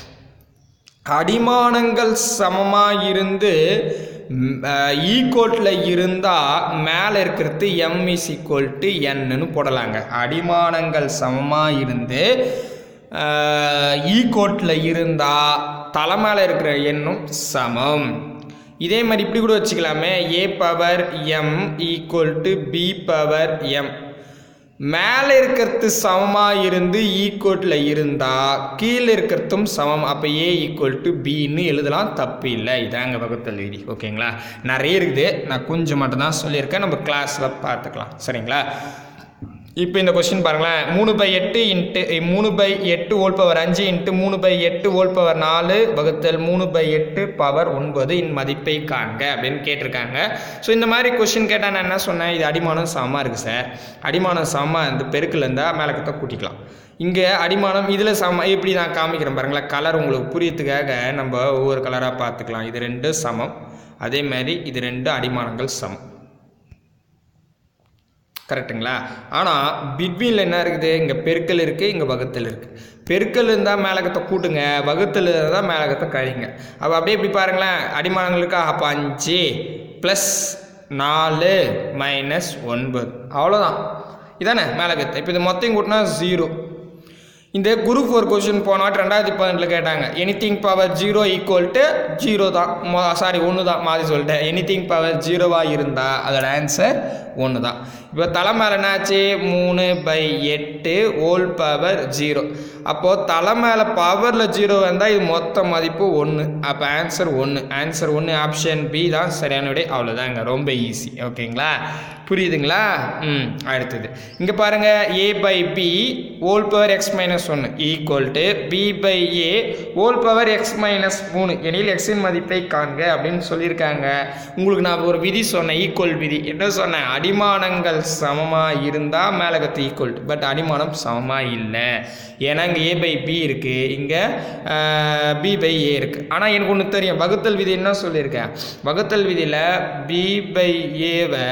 அடிமானங்கள் சமமாக இருந்து ஈக்குவல்ட்டில் இருந்தால் மேலே இருக்கிறது எம் இஸ் ஈக்குவல் டு என்னன்னு போடலாங்க அடிமானங்கள் சமமாக இருந்து ஈக்குவல்ட்டில் இருந்தால் தலை மேலே இருக்கிற எண்ணும் சமம் இதே மாதிரி இப்படி கூட வச்சுக்கலாமே A power M equal to B power M மேலே இருக்கிறது சமமாக இருந்து ஈக்குவட்டில் இருந்தால் கீழே இருக்கிறதும் சமம் அப்போ ஏ ஈக்குவல் டு பின்னு எழுதலாம் தப்பு இல்லை இதாங்க வகுத்தல் விதி ஓகேங்களா நிறைய இருக்குது நான் கொஞ்சம் மட்டும்தான் சொல்லியிருக்கேன் நம்ம கிளாஸில் பார்த்துக்கலாம் சரிங்களா இப்போ இந்த கொஸ்டின் பாருங்களேன் மூணு பை எட்டு இன்ட்டு மூணு பை எட்டு ஓல் பவர் அஞ்சு இன்ட்டு மூணு பை எட்டு ஓல் பவர் நாலு வகுத்தல் மூணு பை எட்டு பவர் ஒன்பது இன் மதிப்பை காண்க அப்படின்னு கேட்டிருக்காங்க ஸோ இந்த மாதிரி கொஸ்டின் கேட்டால் நான் என்ன சொன்னேன் இது அடிமானம் சமமாக இருக்குது சார் அடிமானம் சமமாக இந்த பெருக்கில் இருந்தால் மேலே கத்த கூட்டிக்கலாம் இங்கே அடிமானம் இதில் சம எப்படி நான் காமிக்கிறேன் பாருங்களேன் கலர் உங்களுக்கு புரியத்துக்காக நம்ம ஒவ்வொரு கலராக பார்த்துக்கலாம் இது ரெண்டு சமம் அதே மாதிரி இது ரெண்டு அடிமானங்கள் சமம் கரெக்டுங்களா ஆனால் பிட்வீனில் என்ன இருக்குது இங்கே பெருக்கல் இருக்குது இங்கே வகுத்தல் இருக்குது பெருக்கல் இருந்தால் மேலகத்தை கூட்டுங்க வகுத்தல் இருந்தால் மேலகத்தை கழிங்க அப்போ அப்படியே இப்படி பாருங்களேன் அடிமானங்கள் இருக்கா அப்போ அஞ்சு ப்ளஸ் நாலு மைனஸ் ஒன்பது அவ்வளோதான் இதானே மேலகத்தை இப்போ இது மொத்தம் கூட்டினா ஜீரோ இந்த குரூப் ஃபோர் கொஸ்டின் போனாட்டு ரெண்டாயிரத்தி பதினெட்டில் கேட்டாங்க anything power zero equal to zero தான் சாரி ஒன்று தான் மாறி சொல்லிட்டேன் எனிதிங் பவர் ஜீரோவாக இருந்தால் அதோட ஆன்சர் ஒன்று தான் இப்போ தலை மேலே என்னாச்சு மூணு பை எட்டு ஓல் பவர் ஜீரோ அப்போது தலை மேலே பவரில் ஜீரோ வந்தால் இது மொத்த மதிப்பு ஒன்று அப்போ ஆன்சர் ஒன்று ஆன்சர் ஒன்று ஆப்ஷன் பி தான் சரியான விடை அவ்வளோதாங்க ரொம்ப ஈஸி ஓகேங்களா புரியுதுங்களா ம் அடுத்தது இங்கே பாருங்கள் A by B whole power x minus ஒன்று equal to B by A whole power x minus மூணு எனில் எக்ஸின் மதிப்பை காண்க அப்படின்னு சொல்லியிருக்காங்க உங்களுக்கு நான் ஒரு விதி சொன்னேன் ஈக்குவல் விதி என்ன சொன்னேன் அடிமானங்கள் சமமாக இருந்தால் மேலகத்து ஈக்குவல் பட் அடிமானம் சமமாக இல்லை ஏன்னா இங்கே ஏ பை பி இருக்குது இங்கே பி பை ஏ இருக்குது ஆனால் எனக்கு ஒன்று தெரியும் வகுத்தல் விதி என்ன சொல்லியிருக்கேன் வகுத்தல் விதியில் பி பை ஏவை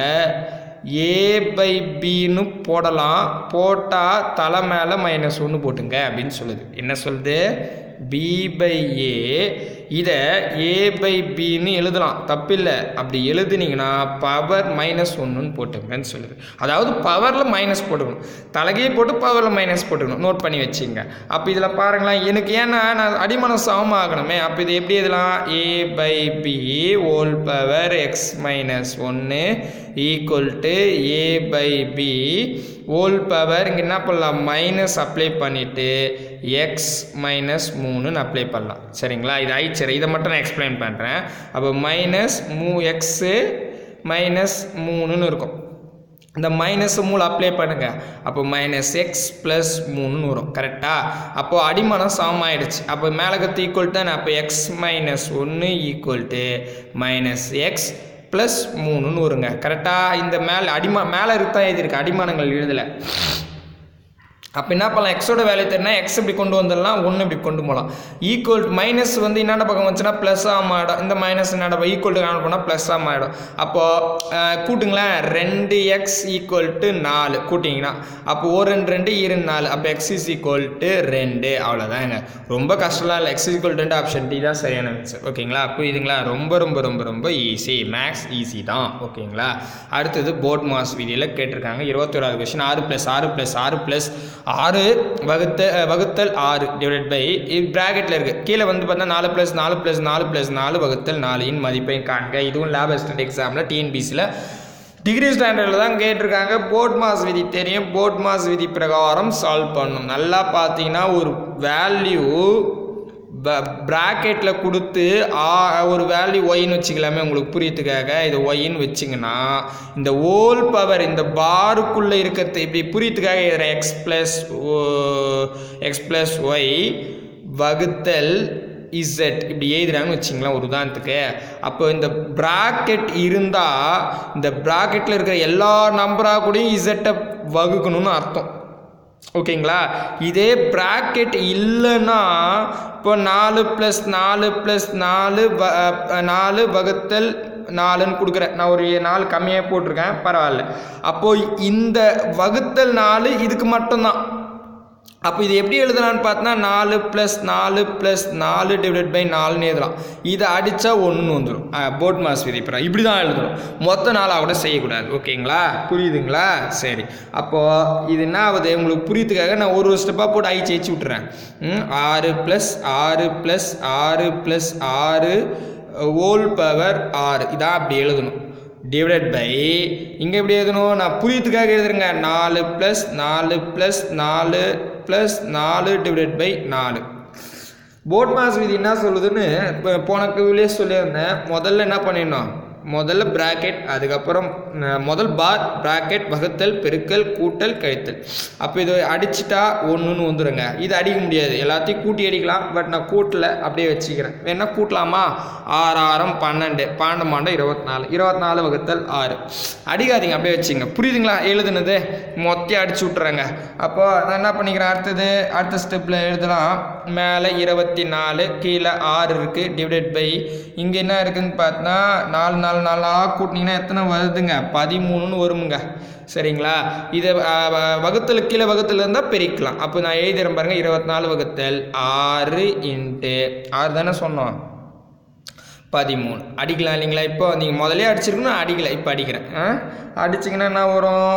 ஏ பை பின்னு போடலாம் போட்டால் தலை மேலே மைனஸ் ஒன்று போட்டுங்க அப்படின்னு சொல்லுது என்ன சொல்லுது பி பை ஏ இதை ஏ பை பின்னு எழுதலாம் தப்பில்லை அப்படி எழுதுனீங்கன்னா பவர் மைனஸ் ஒன்றுன்னு போட்டுங்கன்னு சொல்லுது அதாவது பவரில் மைனஸ் போட்டுக்கணும் தலைகையை போட்டு பவரில் மைனஸ் போட்டுக்கணும் நோட் பண்ணி வச்சுங்க அப்போ இதில் பாருங்களேன் எனக்கு ஏன்னா நான் அடிமனம் சமம் ஆகணுமே அப்போ இது எப்படி எழுதலாம் A by B whole power x minus ஒன்று equal to A by B whole power இங்கே என்ன பண்ணலாம் மைனஸ் அப்ளை பண்ணிவிட்டு எக்ஸ் மைனஸ் மூணுன்னு அப்ளை பண்ணலாம் சரிங்களா இது ஆயிடுச்சு இதை மட்டும் நான் எக்ஸ்பிளைன் பண்ணுறேன் அப்போ மைனஸ் மூ எக்ஸு மைனஸ் மூணுன்னு இருக்கும் இந்த மைனஸ் மூணு அப்ளை பண்ணுங்க அப்போ மைனஸ் எக்ஸ் ப்ளஸ் மூணுன்னு வரும் கரெக்டாக அப்போது அடிமானம் சமம் ஆயிடுச்சு அப்போ மேலகத்து ஈக்குவல் தானே அப்போ எக்ஸ் மைனஸ் ஒன்று equal to minus x plus மூணுன்னு வருங்க கரெக்டாக இந்த மேலே அடிமா மேலே இருக்குதான் எழுதியிருக்கு அடிமானங்கள் எழுதலை அப்போ என்ன பண்ணலாம் எக்ஸோட வேல்யூ தெரினா எக்ஸ் இப்படி கொண்டு வந்துடலாம் ஒன்று இப்படி கொண்டு போகலாம் ஈக்குவல் மைனஸ் வந்து என்னென்ன பக்கம் வந்துச்சுன்னா ப்ளஸ்ஸாக மாறிடும் இந்த மைனஸ் என்னடா ஈக்குவல் டு காண போனால் ப்ளஸ்ஸாக மாறிடும் அப்போது கூட்டுங்களேன் ரெண்டு எக்ஸ் ஈக்குவல் டு நாலு கூட்டிங்கன்னா அப்போ ஒரு ரெண்டு ரெண்டு இரு நாலு அப்போ எக்ஸ் இஸ் ஈக்குவல் டு ரெண்டு அவ்வளோதாங்க ரொம்ப கஷ்டம்லாம் இல்லை எக்ஸ் ஈக்குவல் ரெண்டு ஆப்ஷன் டி தான் சரியான ஆன்சர் ஓகேங்களா புரியுதுங்களா ரொம்ப ரொம்ப ரொம்ப ரொம்ப ஈஸி மேக்ஸ் ஈஸி தான் ஓகேங்களா அடுத்தது போர்ட் மாஸ் விதியில் கேட்டிருக்காங்க இருபத்தோராது கொஸ்டின் ஆறு ப்ளஸ் ஆறு ப்ளஸ் ஆறு ப்ளஸ் ஆறு வகுத்த வகுத்தல் ஆறு டிவைடட் பை ப்ராக்கெட்டில் இருக்குது கீழே வந்து பார்த்தா நாலு ப்ளஸ் நாலு ப்ளஸ் நாலு ப்ளஸ் நாலு வகுத்தல் நாலின் மதிப்பை காண்க இதுவும் லேப் அசிஸ்டன்ட் எக்ஸாமில் டிஎன்பிசியில் டிகிரி ஸ்டாண்டர்டில் தான் கேட்டிருக்காங்க போர்ட் மாஸ் விதி தெரியும் போர்ட் மாஸ் விதி பிரகாரம் சால்வ் பண்ணணும் நல்லா பார்த்தீங்கன்னா ஒரு வேல்யூ ப்ராக்கெட்டில் கொடுத்து ஆ ஒரு வேல்யூ ஒயின்னு வச்சுக்கலாமே உங்களுக்கு புரியத்துக்காக இது ஒயின்னு வச்சிங்கன்னா இந்த ஓல் பவர் இந்த பாருக்குள்ளே இருக்கிறது இப்படி புரியத்துக்காக இதில் x plus x plus y வகுத்தல் இசட் இப்படி எழுதுறாங்கன்னு வச்சிங்களேன் ஒரு உதாரணத்துக்கு அப்போ இந்த ப்ராக்கெட் இருந்தால் இந்த ப்ராக்கெட்டில் இருக்கிற எல்லா நம்பராக கூடயும் இசட்டை வகுக்கணும்னு அர்த்தம் ஓகேங்களா இதே ப்ராக்கெட் இல்லைன்னா இப்போ நாலு ப்ளஸ் நாலு ப்ளஸ் நாலு வ நாலு வகுத்தல் நாலுன்னு கொடுக்குறேன் நான் ஒரு நாலு கம்மியாக போட்டிருக்கேன் பரவாயில்ல அப்போது இந்த வகுத்தல் நாலு இதுக்கு மட்டும்தான் அப்போ இது எப்படி எழுதலாம்னு பார்த்தா நாலு ப்ளஸ் நாலு ப்ளஸ் நாலு டிவைடட் பை நாலுன்னு எழுதலாம் இதை அடித்தா ஒன்று வந்துடும் போட் மாஸ் விதிப்புறா இப்படி தான் எழுதணும் மொத்த நாளாக கூட செய்யக்கூடாது ஓகேங்களா புரியுதுங்களா சரி அப்போது இது என்ன ஆகுது உங்களுக்கு புரியுதுக்காக நான் ஒரு ஒரு ஸ்டெப்பாக போட்டு ஐ ஜெயிச்சு விட்டுறேன் ம், ஆறு ப்ளஸ் ஆறு ப்ளஸ் ஆறு ப்ளஸ் ஆறு ஹோல் பவர் ஆறு இதான் அப்படி எழுதணும் டிவைடட் பை இங்கே எப்படி எழுதணும் நான் புரியத்துக்காக எழுதுறேங்க நாலு ப்ளஸ் நாலு ப்ளஸ் நாலு ப்ளஸ் நாலு டிவைடட் பை நாலு போட் மாஸ் விதி என்ன சொல்லுதுன்னு இப்போ போன கவிலே சொல்லியிருந்தேன் முதல்ல என்ன பண்ணிடணும் முதல்ல பிராக்கெட் அதுக்கப்புறம் அஹ், முதல் பார் பிராக்கெட் வகுத்தல் பெருக்கல் கூட்டல் கழித்தல் அப்போ இது அடிச்சிட்டா ஒன்றுன்னு வந்துடுங்க இது அடிக்க முடியாது எல்லாத்தையும் கூட்டி அடிக்கலாம் பட் நான் கூட்டல அப்படியே வச்சுக்கிறேன் வேணா கூட்டலாமா ஆறு ஆறம் பன்னெண்டு பன்னெண்டு மாண்டம் இருபத்தி நாலு இருபத்தி நாலு வகுத்தல் ஆறு அடிக்காதீங்க அப்படியே வச்சுங்க புரியுதுங்களா எழுதுனது மொத்தையும் அடிச்சு விட்றேங்க அப்போ நான் என்ன பண்ணிக்கிறேன் அடுத்தது அடுத்த ஸ்டெப்பில் எழுதலாம் மேலே இருபத்தி நாலு கீழே ஆறு இருக்குது டிவைடட் பை இங்கே என்ன இருக்குதுன்னு பார்த்தா நாலு நாலு நாலாக கூட்டினீங்கன்னா எத்தனை வருதுங்க பதிமூணுன்னு வருமுங்க சரிங்களா இதை வகுத்தல் கீழே வகுத்தில் இருந்தால் பிரிக்கலாம் அப்போ நான் எழுதிறேன் பாருங்கள் இருபத்தி நாலு வகுத்தல் ஆறு இன்ட்டு ஆறு தானே சொன்னோம் பதிமூணு அடிக்கலாம் இல்லைங்களா இப்போ நீங்கள் முதலே அடிச்சிருக்கணும் அடிக்கல இப்போ அடிக்கிறேன் ஆ அடிச்சிங்கன்னா என்ன வரும்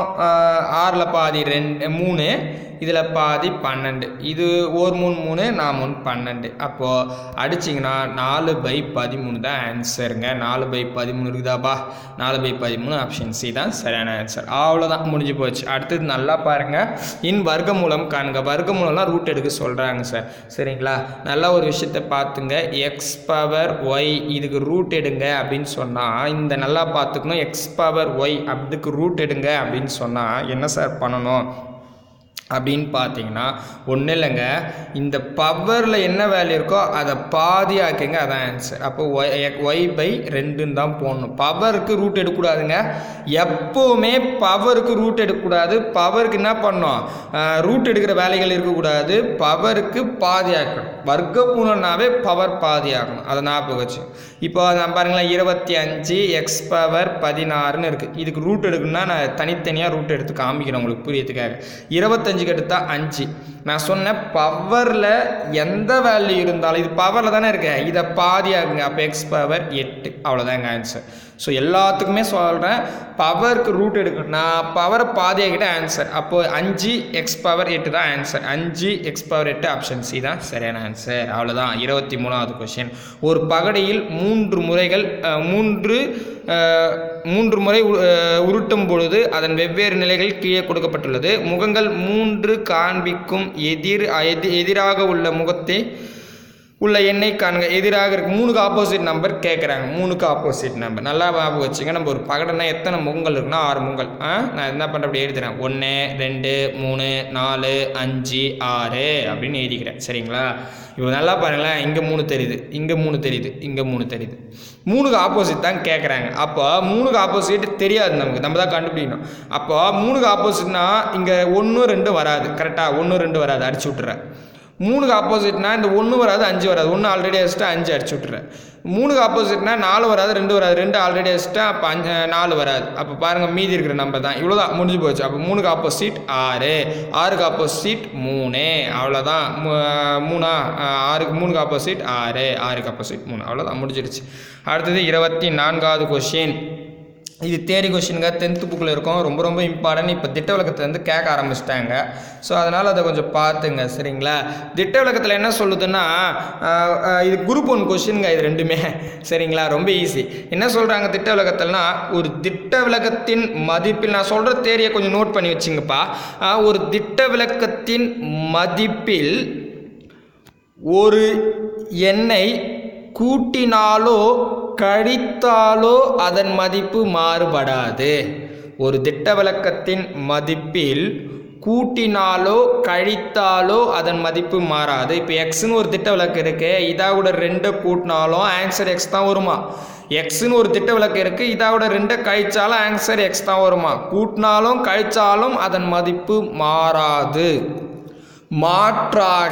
ஆறில் பாதி ரெண்டு மூணு இதில் பாதி பன்னெண்டு இது ஒரு மூணு மூணு நான் மூணு பன்னெண்டு அப்போது அடிச்சிங்கன்னா நாலு பை பதிமூணு தான் ஆன்சருங்க நாலு பை பதிமூணு இருக்குதாப்பா நாலு பை பதிமூணு ஆப்ஷன் சி தான் சரியான ஆன்சர் அவ்வளோதான் முடிஞ்சு போச்சு அடுத்தது நல்லா பாருங்கள் இன் வர்க்கமூலம் காண்க வர்க்கமூலம்லாம் ரூட் எடுக்க சொல்கிறாங்க சார் சரிங்களா நல்லா ஒரு விஷயத்தை பார்த்துங்க எக்ஸ் பவர் ஒய் இதுக்கு ரூட் எடுங்க அப்படின்னு சொன்னால் இந்த நல்லா பார்த்துக்கணும் எக்ஸ் பவர் ஒய் அதுக்கு ரூட் எடுங்க அப்படின்னு சொன்னால் என்ன சார் பண்ணணும் அப்படின்னு பார்த்தீங்கன்னா ஒன்றும் இல்லைங்க இந்த பவரில் என்ன வேல்யூ இருக்கோ அதை பாதி ஆக்குங்க அதான் ஆன்சர் அப்போ ஒய் ஒய் பை ரெண்டுன்னு தான் போடணும் பவருக்கு ரூட் எடுக்கக்கூடாதுங்க எப்போவுமே பவருக்கு ரூட் எடுக்கக்கூடாது பவருக்கு என்ன பண்ணணும் ரூட் எடுக்கிற வேலைகள் இருக்கக்கூடாது பவருக்கு பாதி ஆக்கணும் வர்க்க பூனம்னாவே பவர் பாதி ஆகணும் அதை ஞாபகம் வச்சு இப்போ நான் பாருங்களேன் இருபத்தி அஞ்சு எக்ஸ் பவர் பதினாறுன்னு இருக்குது இதுக்கு ரூட் எடுக்கணும்னா நான் தனித்தனியாக ரூட் எடுத்து காமிக்கிறேன் உங்களுக்கு புரியறதுக்காக இருபத்தஞ்சுக்கு எடுத்தால் அஞ்சு நான் சொன்னேன் பவரில் எந்த வேல்யூ இருந்தாலும் இது பவரில் தானே இருக்கு இதை பாதி ஆகுங்க அப்போ எக்ஸ் பவர் எட்டு அவ்வளோதாங்க ஆன்சர் ஸோ எல்லாத்துக்குமே சொல்கிறேன் பவருக்கு ரூட் எடுக்கணும் நான் பவரை பாதி ஆகிட்ட ஆன்சர் அப்போது அஞ்சு எக்ஸ் பவர் எட்டு தான் ஆன்சர் அஞ்சு எக்ஸ் பவர் எட்டு ஆப்ஷன் சி தான் சரியான ஆன்சர் அவ்வளோதான் இருபத்தி மூணாவது கொஷின் ஒரு பகடையில் மூன்று முறைகள் அஹ், மூன்று அஹ், மூன்று முறை உ- அஹ், உருட்டும் பொழுது அதன் வெவ்வேறு நிலைகள் கீழே கொடுக்கப்பட்டுள்ளது முகங்கள் மூன்று காண்பிக்கும் எதிர் எதி- எதிராக உள்ள முகத்தை உள்ள எண்ணை காண்க எதிராக இருக்கு மூணுக்கு ஆப்போசிட் நம்பர் கேட்குறாங்க மூணுக்கு ஆப்போசிட் நம்பர் நல்லா ஞாபகம் வச்சுங்க நம்ம ஒரு பகடனா எத்தனை முகங்கள் இருக்குன்னா ஆறு முகங்கள் ஆ நான் என்ன பண்ணுறேன் அப்படி எழுதுறேன் ஒன்று ரெண்டு மூணு நாலு அஞ்சு ஆறு அப்படின்னு எழுதிக்கிறேன் சரிங்களா இப்போ நல்லா பாருங்களேன் இங்கே மூணு தெரியுது இங்கே மூணு தெரியுது இங்கே மூணு தெரியுது மூணுக்கு ஆப்போசிட் தான் கேட்குறாங்க அப்போ மூணுக்கு ஆப்போசிட் தெரியாது நமக்கு நம்ம தான் கண்டுபிடிக்கணும் அப்போ மூணுக்கு ஆப்போசிட்னா இங்கே ஒன்று ரெண்டு வராது கரெக்டாக ஒன்று ரெண்டு வராது அடிச்சு விட்றேன் மூணுக்கு ஆப்போசிட்னா இந்த ஒன்று வராது அஞ்சு வராது ஒன்று ஆல்ரெடி அடிச்சுட்டா அஞ்சு அடிச்சு விட்றேன் மூணுக்கு ஆப்போசிட்னா நாலு வராது ரெண்டு வராது ரெண்டு ஆல்ரெடி அடிச்சுட்டா அப்போ அஞ்சு நாலு வராது அப்போ பாருங்கள் மீதி இருக்கிற நம்பர் தான் இவ்வளோ தான் முடிஞ்சு போச்சு அப்போ மூணுக்கு ஆப்போசிட் ஆறு ஆறுக்கு ஆப்போசிட் மூணு அவ்வளோதான் மூ- மூணா ஆஹ் ஆறுக்கு மூணுக்கு ஆப்போசிட் ஆறு ஆறுக்கு ஆப்போசிட் மூணு அவ்வளோதான் முடிஞ்சிருச்சு அடுத்தது இருபத்தி நான்காவது கொஷின் இது தேரி கொஷினுங்க டென்த்து புக்கில் இருக்கும் ரொம்ப ரொம்ப இம்பார்ட்டன்ட் இப்போ திட்ட விளக்கத்துலேருந்து கேட்க ஆரம்பிச்சிட்டாங்க ஸோ அதனால் அதை கொஞ்சம் பார்த்துங்க சரிங்களா திட்ட விளக்கத்தில் என்ன சொல்லுதுன்னா ஆஹ், ஆஹ், இது குரூப் ஒன் கொஷினுங்க இது ரெண்டுமே சரிங்களா ரொம்ப ஈஸி என்ன சொல்கிறாங்க திட்ட விளக்கத்தில்னா ஒரு திட்ட விளக்கத்தின் மதிப்பில் நான் சொல்கிற தேரியை கொஞ்சம் நோட் பண்ணி வச்சுங்கப்பா ஆஹ், ஒரு திட்ட விளக்கத்தின் மதிப்பில் ஒரு எண்ணை கூட்டினாலோ கழித்தாலோ அதன் மதிப்பு மாறுபடாது ஒரு திட்ட விளக்கத்தின் மதிப்பில் கூட்டினாலோ கழித்தாலோ அதன் மதிப்பு மாறாது இப்போ எக்ஸ்னு ஒரு திட்ட விளக்கு இருக்கு இதாவோட ரெண்டை கூட்டினாலும் ஆன்சர் எக்ஸ் தான் வருமா எக்ஸ்னு ஒரு திட்ட விளக்கு இருக்கு இதாவோட ரெண்டை கழிச்சாலும் ஆன்சர் எக்ஸ் தான் வருமா கூட்டினாலும் கழிச்சாலும் அதன் மதிப்பு மாறாது மாற்றாக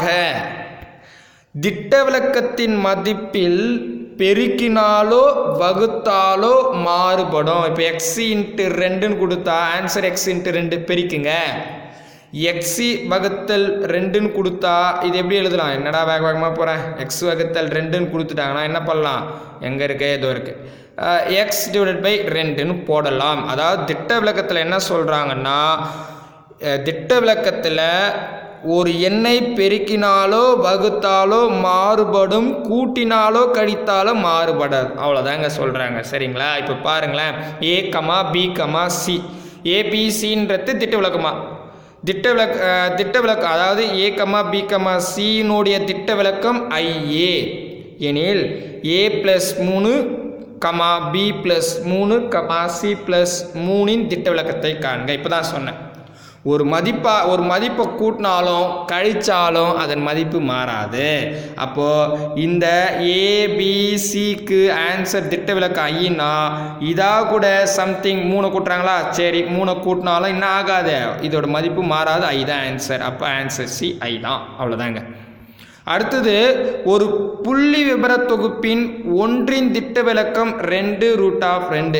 திட்ட விளக்கத்தின் மதிப்பில் பெருக்கினாலோ வகுத்தாலோ மாறுபடும் இப்போ எக்ஸ் இன்ட்டு ரெண்டுன்னு கொடுத்தா ஆன்சர் எக்ஸ் இன்ட்டு ரெண்டு பெருக்குங்க எக்ஸி வகுத்தல் ரெண்டுன்னு கொடுத்தா இது எப்படி எழுதலாம் என்னடா வேக வேகமாக போகிறேன் எக்ஸ் வகுத்தல் ரெண்டுன்னு கொடுத்துட்டாங்கன்னா என்ன பண்ணலாம் எங்கே இருக்கு ஏதோ இருக்குது எக்ஸ் டிவைடட் பை ரெண்டுன்னு போடலாம் அதாவது திட்ட விளக்கத்தில் என்ன சொல்கிறாங்கன்னா அஹ் திட்ட விளக்கத்தில் ஒரு எண்ணை பெருக்கினாலோ வகுத்தாலோ மாறுபடும் கூட்டினாலோ கழித்தாலோ மாறுபடாது அவ்வளோதாங்க சொல்கிறாங்க சரிங்களா இப்போ பாருங்களேன் A comma B comma C ஏபிசின்றது திட்ட விளக்கமா திட்ட விளக்க அஹ், திட்ட விளக்கம் அதாவது ஏ கமா பி கமா சியினுடைய திட்ட விளக்கம் ஐஏ எனில் ஏ ப்ளஸ் மூணு கமா பி ப்ளஸ் மூணு கமா சி ப்ளஸ் மூணின் திட்ட விளக்கத்தை காண்க இப்போ தான் சொன்னேன் ஒரு மதிப்பா ஒரு மதிப்பை கூட்டினாலும் கழிச்சாலும் அதன் மதிப்பு மாறாது அப்போது இந்த ஏபிசிக்கு ஆன்சர் திட்ட விளக்கம் ஐயின்னா இதா கூட சம்திங் மூணு கூட்டுறாங்களா சரி மூணை கூட்டினாலும் என்ன ஆகாது இதோட மதிப்பு மாறாது ஐ தான் ஆன்சர் அப்போ ஆன்சர் சி ஐ தான் அவ்வளோதாங்க அடுத்தது ஒரு புள்ளி விபர தொகுப்பின் ஒன்றின் திட்ட விளக்கம் ரெண்டு ரூட் ஆஃப் ரெண்டு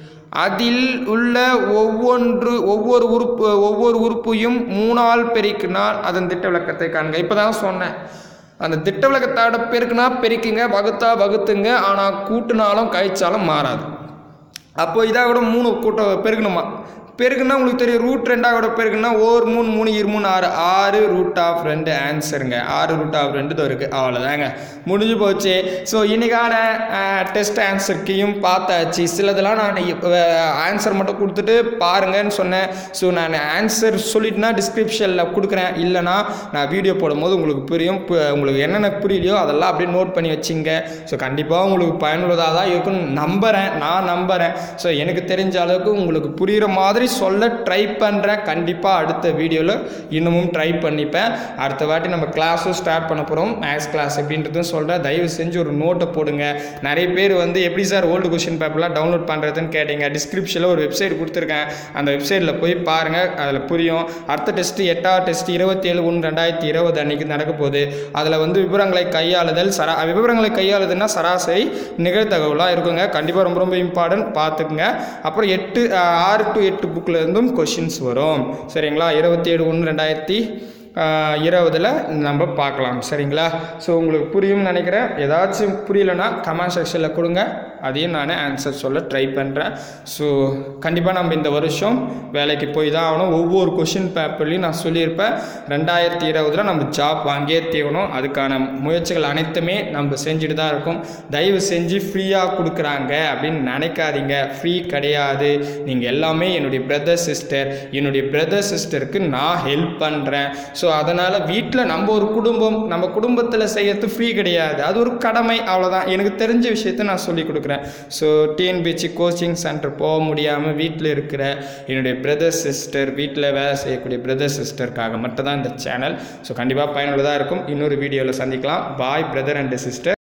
அதில் உள்ள ஒவ்வொன்று ஒவ்வொரு உறுப்பு ஒவ்வொரு உறுப்பையும் மூணால் பெருக்கினால் அதன் திட்ட விளக்கத்தை காண்க இப்போ தான் சொன்னேன் அந்த திட்ட விளக்கத்தோட பெருக்குனா பெருக்குங்க வகுத்தா வகுத்துங்க ஆனால் கூட்டினாலும் கழிச்சாலும் மாறாது அப்போ இதாக கூட மூணு கூட்ட பெருக்கணுமா பெருக்குன்னா உங்களுக்கு தெரியும் ரூட் ரெண்டாக கூட பெருக்குன்னா ஓர் மூணு மூணு இரு மூணு ஆறு ஆறு ரூட் ஆஃப் ரெண்டு ஆன்சருங்க ஆறு ரூட் ஆஃப் ரெண்டு தான் இருக்குது அவ்வளோதாங்க முடிஞ்சு போச்சு ஸோ இன்னைக்கான டெஸ்ட் ஆன்சர் கீயும் பார்த்தாச்சு சிலதெல்லாம் நான் ஆன்சர் மட்டும் கொடுத்துட்டு பாருங்கன்னு சொன்னேன் ஸோ நான் ஆன்சர் சொல்லிட்டுனா டிஸ்கிரிப்ஷனில் கொடுக்குறேன் இல்லைனா நான் வீடியோ போடும்போது உங்களுக்கு புரியும் பு- உங்களுக்கு என்னென்ன புரியலையோ அதெல்லாம் அப்படியே நோட் பண்ணி வச்சுங்க ஸோ கண்டிப்பாக உங்களுக்கு பயனுள்ளதாக தான் இருக்கும்னு நம்புகிறேன் நான் நம்புகிறேன் ஸோ எனக்கு தெரிஞ்ச அளவுக்கு உங்களுக்கு புரிகிற மாதிரி சொல்ல ட்ரை பண்ணுறேன் கண்டிப்பாக அடுத்த வீடியோவில் இன்னமும் ட்ரை பண்ணிப்பேன் அடுத்த வாட்டி நம்ம கிளாஸும் ஸ்டார்ட் பண்ண போகிறோம் மேக்ஸ் கிளாஸ் எப்படின்றதும் சொல்கிறேன் தயவு செஞ்சு ஒரு நோட்டை போடுங்க நிறைய பேர் வந்து எப்படி சார் ஓல்டு கொஷின் பேப்பர்லாம் டவுன்லோட் பண்ணுறதுன்னு கேட்டீங்க டிஸ்கிரிப்ஷனில் ஒரு வெப்சைட் கொடுத்துருக்கேன் அந்த வெப்சைட்டில் போய் பாருங்கள் அதில் புரியும் அடுத்த டெஸ்ட்டு எட்டாவது டெஸ்ட் இருபத்தி ஏழு ஒன்று ரெண்டாயிரத்தி இருபது அன்னைக்கு நடக்க போகுது அதில் வந்து விவரங்களை கையாளுதல் சரா விவரங்களை கையாளுதுன்னா சராசரி நிகழ்தகவுலாம் இருக்குங்க கண்டிப்பாக ரொம்ப ரொம்ப இம்பார்ட்டன்ட் பார்த்துக்குங்க அப்புறம் எட்டு ஆஹ், ஆறு டு எட்டு புக்கில் இருந்தும் கொஷின்ஸ் வரும் சரிங்களா இருபத்தி ஏழு ஒன்று ரெண்டாயிரத்தி இருபதில் நம்ம பார்க்கலாம் சரிங்களா ஸோ உங்களுக்கு புரியும்னு நினைக்கிறேன் ஏதாச்சும் புரியலன்னா கமெண்ட் செக்ஷனில் கொடுங்க அதையும் நான் ஆன்சர் சொல்ல ட்ரை பண்ணுறேன் ஸோ கண்டிப்பாக நம்ம இந்த வருஷம் வேலைக்கு போய் தான் ஆகணும் ஒவ்வொரு கொஷின் பேப்பர்லையும் நான் சொல்லியிருப்பேன் ரெண்டாயிரத்தி இருபதில் நம்ம ஜாப் வாங்கியே தீவணும் அதுக்கான முயற்சிகள் அனைத்துமே நம்ம செஞ்சுட்டு தான் இருக்கோம் தயவு செஞ்சு ஃப்ரீயாக கொடுக்குறாங்க அப்படின்னு நினைக்காதீங்க ஃப்ரீ கிடையாது நீங்கள் எல்லாமே என்னுடைய பிரதர் சிஸ்டர் என்னுடைய பிரதர் சிஸ்டருக்கு நான் ஹெல்ப் பண்ணுறேன் ஸோ அதனால் வீட்டில் நம்ம ஒரு குடும்பம் நம்ம குடும்பத்தில் செய்யறது ஃப்ரீ கிடையாது அது ஒரு கடமை அவ்வளோதான் எனக்கு தெரிஞ்ச விஷயத்த நான் சொல்லி கொடுக்குறேன் ஸோ டிஎன்பிஹெச்சி கோச்சிங் சென்டர் போக முடியாமல் வீட்டில் இருக்கிற என்னுடைய பிரதர் சிஸ்டர் வீட்டில் வேலை செய்யக்கூடிய பிரதர் சிஸ்டருக்காக மட்டும் தான் இந்த சேனல் ஸோ கண்டிப்பாக பயனுள்ளதாக இருக்கும் இன்னொரு வீடியோவில் சந்திக்கலாம் பாய் பிரதர் அண்ட் சிஸ்டர்